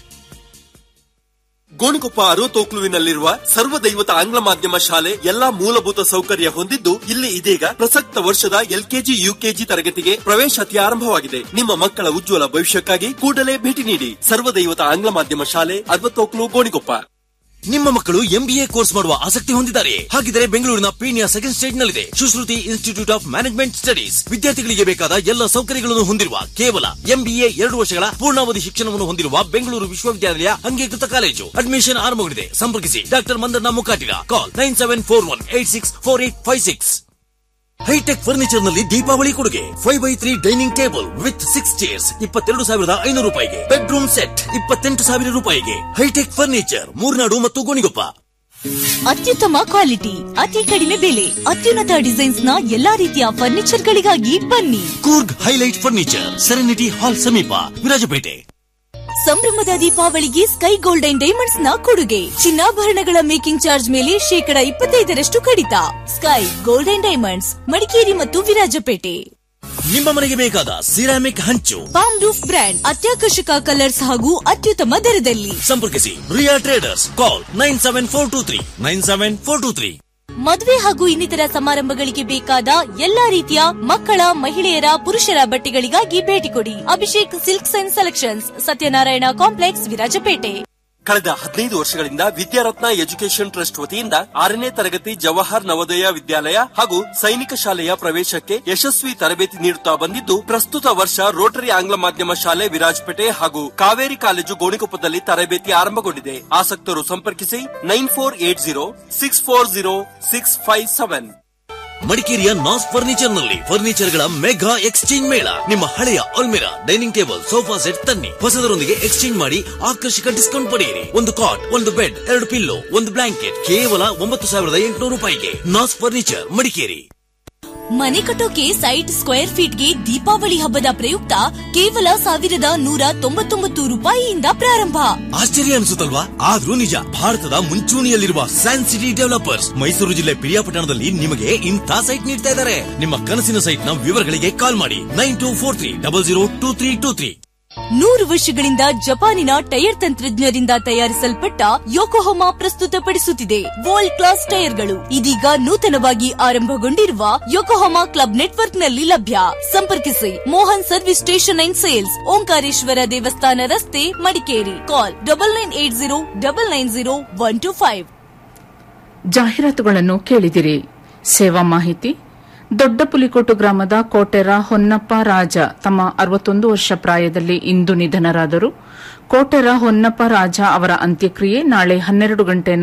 S12: Gonikoppa ಅರೋತೋಕ್ಲುವಿನಲ್ಲಿರುವ ಸರ್ವದೈವತ ಆಂಗ್ಲ ಮಾಧ್ಯಮ ಶಾಲೆ ಎಲ್ಲಾ ಮೂಲಭೂತ ಸೌಕರ್ಯ ಹೊಂದಿದ್ದು ಇಲ್ಲಿ ಇದೀಗ ಪ್ರಸಕ್ತ ವರ್ಷದ ಎಲ್ಕೆಜಿ ಯುಕೆಜಿ ತರಗತಿಗೆ ಪ್ರವೇಶಾತಿ ಆರಂಭವಾಗಿದೆ ನಿಮ್ಮ ಮಕ್ಕಳ ಉಜ್ವಲ ಭವಿಷ್ಯಕ್ಕಾಗಿ ಕೂಡಲೇ ಭೇಟಿ ನೀಡಿ ಸರ್ವದೈವತ ಆಂಗ್ಲ ಮಾಧ್ಯಮ ಶಾಲೆ ಅರ್ವತ್ತೋಕ್ಲು ಗೋಣಿಕೊಪ್ಪ
S1: ನಿಮ್ಮ ಮಕ್ಕಳು ಎಂಬಿಎ ಕೋರ್ಸ್ ಮಾಡುವ ಆಸಕ್ತಿ ಹೊಂದಿದ್ದಾರೆ ಹಾಗಿದ್ದರೆ ಬೆಂಗಳೂರಿನ ಪೀಣ್ಯ ಸೆಕೆಂಡ್ ಸ್ಟೇಜ್ ನಲ್ಲಿದೆ Sushruti institute of management studies ವಿದ್ಯಾರ್ಥಿಗಳಿಗೆ ಬೇಕಾದ ಎಲ್ಲ ಸೌಕರ್ಯಗಳನ್ನು ಹೊಂದಿರುವ ಕೇವಲ ಎಂಬಿಎ ಎರಡು ವರ್ಷಗಳ ಪೂರ್ಣಾವಧಿ ಶಿಕ್ಷಣವನ್ನು ಹೊಂದಿರುವ ಬೆಂಗಳೂರು ವಿಶ್ವವಿದ್ಯಾಲಯ ಅಂಗೀಕೃತ ಕಾಲೇಜು ಅಡ್ಮಿಷನ್ ಆರಂಭಗೊಂಡಿದೆ ಸಂಪರ್ಕಿಸಿ doctor Mandanna Mukatila call nine seven four one eight six four eight five six hitech furniture ನಲ್ಲಿ ದೀಪಾವಳಿ ಕೊಡುಗೆ five by three dining table with six chairs ಇಪ್ಪತ್ತೆರಡು ಸಾವಿರದ ಐನೂರು ರೂಪಾಯಿಗೆ ಬೆಡ್ರೂಮ್ ಸೆಟ್ ಇಪ್ಪತ್ತೆಂಟು ಸಾವಿರ ರೂಪಾಯಿಗೆ ಹೈಟೆಕ್ ಫರ್ನಿಚರ್ ಮೂರ್ನಾಡು ಮತ್ತು ಗೋಣಿಗೊಪ್ಪ
S10: ಅತ್ಯುತ್ತಮ ಕ್ವಾಲಿಟಿ ಅತಿ ಕಡಿಮೆ ಬೆಲೆ ಅತ್ಯುನ್ನತ ಡಿಸೈನ್ಸ್ ನ ಎಲ್ಲಾ ರೀತಿಯ ಫರ್ನಿಚರ್ ಗಳಿಗಾಗಿ ಬನ್ನಿ
S1: Coorg highlight furniture serenity hall ಸಮೀಪ ವಿರಾಜಪೇಟೆ
S10: ಸಂಭ್ರಮದ ದೀಪಾವಳಿಗೆ ಸ್ಕೈ ಗೋಲ್ಡ್ ಅಂಡ್ ಡೈಮಂಡ್ಸ್ ನ ಕೊಡುಗೆ ಚಿನ್ನಾಭರಣಗಳ ಮೇಕಿಂಗ್ ಚಾರ್ಜ್ ಮೇಲೆ ಶೇಕಡ ಇಪ್ಪತ್ತೈದರಷ್ಟು ಕಡಿತ sky gold and diamonds Madikeri ಮತ್ತು ವಿರಾಜಪೇಟೆ
S1: ನಿಮ್ಮ ಮನೆಗೆ ಬೇಕಾದ ಸಿರಾಮಿಕ್ ಹಂಚು
S10: ಪಾಮ್ ರೂಫ್ ಬ್ರ್ಯಾಂಡ್ ಅತ್ಯಾಕರ್ಷಕ ಕಲರ್ಸ್ ಹಾಗೂ ಅತ್ಯುತ್ತಮ ದರದಲ್ಲಿ
S1: ಸಂಪರ್ಕಿಸಿ Riya traders call nine seven four two three nine seven four two three
S10: ಮದುವೆ ಹಾಗೂ ಇನ್ನಿತರ ಸಮಾರಂಭಗಳಿಗೆ ಬೇಕಾದ ಎಲ್ಲಾ ರೀತಿಯ ಮಕ್ಕಳ ಮಹಿಳೆಯರ ಪುರುಷರ ಬಟ್ಟೆಗಳಿಗಾಗಿ ಭೇಟಿ ಕೊಡಿ Abhishek silks and selections Satyanarayana complex Virajapete
S12: ಕಳೆದ ಹದಿನೈದು ವರ್ಷಗಳಿಂದ ವಿದ್ಯಾರತ್ನ ಎಜುಕೇಷನ್ ಟ್ರಸ್ಟ್ ವತಿಯಿಂದ ಆರನೇ ತರಗತಿ ಜವಾಹರ್ ನವೋದಯ ವಿದ್ಯಾಲಯ ಹಾಗೂ ಸೈನಿಕ ಶಾಲೆಯ ಪ್ರವೇಶಕ್ಕೆ ಯಶಸ್ವಿ ತರಬೇತಿ ನೀಡುತ್ತಾ ಬಂದಿದ್ದು ಪ್ರಸ್ತುತ ವರ್ಷ ರೋಟರಿ ಆಂಗ್ಲ ಮಾಧ್ಯಮ ಶಾಲೆ ವಿರಾಜಪೇಟೆ ಹಾಗೂ ಕಾವೇರಿ ಕಾಲೇಜು ಗೋಣಿಕೊಪ್ಪದಲ್ಲಿ ತರಬೇತಿ ಆರಂಭಗೊಂಡಿದೆ ಆಸಕ್ತರು ಸಂಪರ್ಕಿಸಿ nine four eight zero six four zero six five seven
S1: ಮಡಿಕೇರಿಯ ನಾಸ್ ಫರ್ನಿಚರ್ ನಲ್ಲಿ ಫರ್ನಿಚರ್ ಗಳ ಮೆಗಾ ಎಕ್ಸ್ಚೇಂಜ್ ಮೇಳ ನಿಮ್ಮ ಹಳೆಯ ಅಲ್ಮಿರಾ ಡೈನಿಂಗ್ ಟೇಬಲ್ ಸೋಫಾ ಸೆಟ್ ತನ್ನಿ ಹೊಸದರೊಂದಿಗೆ ಎಕ್ಸ್ಚೇಂಜ್ ಮಾಡಿ ಆಕರ್ಷಕ ಡಿಸ್ಕೌಂಟ್ ಪಡೆಯಿರಿ ಒಂದು ಕಾಟ್ ಒಂದು ಬೆಡ್ ಎರಡು ಪಿಲ್ಲೋ ಒಂದು ಬ್ಲಾಂಕೆಟ್ ಕೇವಲ ಒಂಬತ್ತು ಸಾವಿರದ ಎಂಟುನೂರು ರೂಪಾಯಿಗೆ ನಾಸ್ ಫರ್ನಿಚರ್ ಮಡಿಕೇರಿ
S10: ಮನೆ ಕಟ್ಟೋಕೆ ಸೈಟ್ ಸ್ಕ್ವೇರ್ ಫೀಟ್ಗೆ ದೀಪಾವಳಿ ಹಬ್ಬದ ಪ್ರಯುಕ್ತ ಕೇವಲ ಸಾವಿರದ ನೂರ ತೊಂಬತ್ತೊಂಬತ್ತು ರೂಪಾಯಿಯಿಂದ ಪ್ರಾರಂಭ
S1: ಆಶ್ಚರ್ಯ ಅನಿಸುತ್ತಲ್ವಾ ಆದ್ರೂ ನಿಜ ಭಾರತದ ಮುಂಚೂಣಿಯಲ್ಲಿರುವ ಸ್ಯಾನ್ ಸಿಟಿ ಡೆವಲಪರ್ಸ್ ಮೈಸೂರು ಜಿಲ್ಲೆ ಪಿರಿಯಾಪಟ್ಟಣದಲ್ಲಿ ನಿಮಗೆ ಇಂಥ ಸೈಟ್ ನೀಡ್ತಾ ಇದ್ದಾರೆ ನಿಮ್ಮ ಕನಸಿನ ಸೈಟ್ ನ ವಿವರಗಳಿಗೆ ಕಾಲ್ ಮಾಡಿ nine two four three double zero two three two three
S10: ನೂರು ವರ್ಷಗಳಿಂದ ಜಪಾನಿನ ಟೈರ್ ತಂತ್ರಜ್ಞರಿಂದ ತಯಾರಿಸಲ್ಪಟ್ಟ ಯೋಕೋಹೊಮಾ ಪ್ರಸ್ತುತಪಡಿಸುತ್ತಿದೆ ವರ್ಲ್ಡ್ ಕ್ಲಾಸ್ ಟೈರ್ಗಳು ಇದೀಗ ನೂತನವಾಗಿ ಆರಂಭಗೊಂಡಿರುವ ಯೋಕೋಹೊಮಾ ಕ್ಲಬ್ ನೆಟ್ವರ್ಕ್ನಲ್ಲಿ ಲಭ್ಯ ಸಂಪರ್ಕಿಸಿ Mohan service station and sales Omkareshwara ದೇವಸ್ಥಾನ ರಸ್ತೆ Madikeri call double nine eight zero double nine zero one two five
S2: ಜಾಹೀರಾತುಗಳನ್ನು ಕೇಳಿದಿರಿ ಸೇವಾ ಮಾಹಿತಿ ದೊಡ್ಡ ಪುಲಿಕೋಟು ಗ್ರಾಮದ ಕೋಟೆರ ಹೊನ್ನಪ್ಪ ರಾಜ ತಮ್ಮ ಅರವತ್ತೊಂದು ವರ್ಷ ಪ್ರಾಯದಲ್ಲಿ ಇಂದು ನಿಧನರಾದರು ಕೋಟೆರ ಹೊನ್ನಪ್ಪ ರಾಜ ಅವರ ಅಂತ್ಯಕ್ರಿಯೆ ನಾಳೆ ಹನ್ನೆರಡು ಗಂಟೆ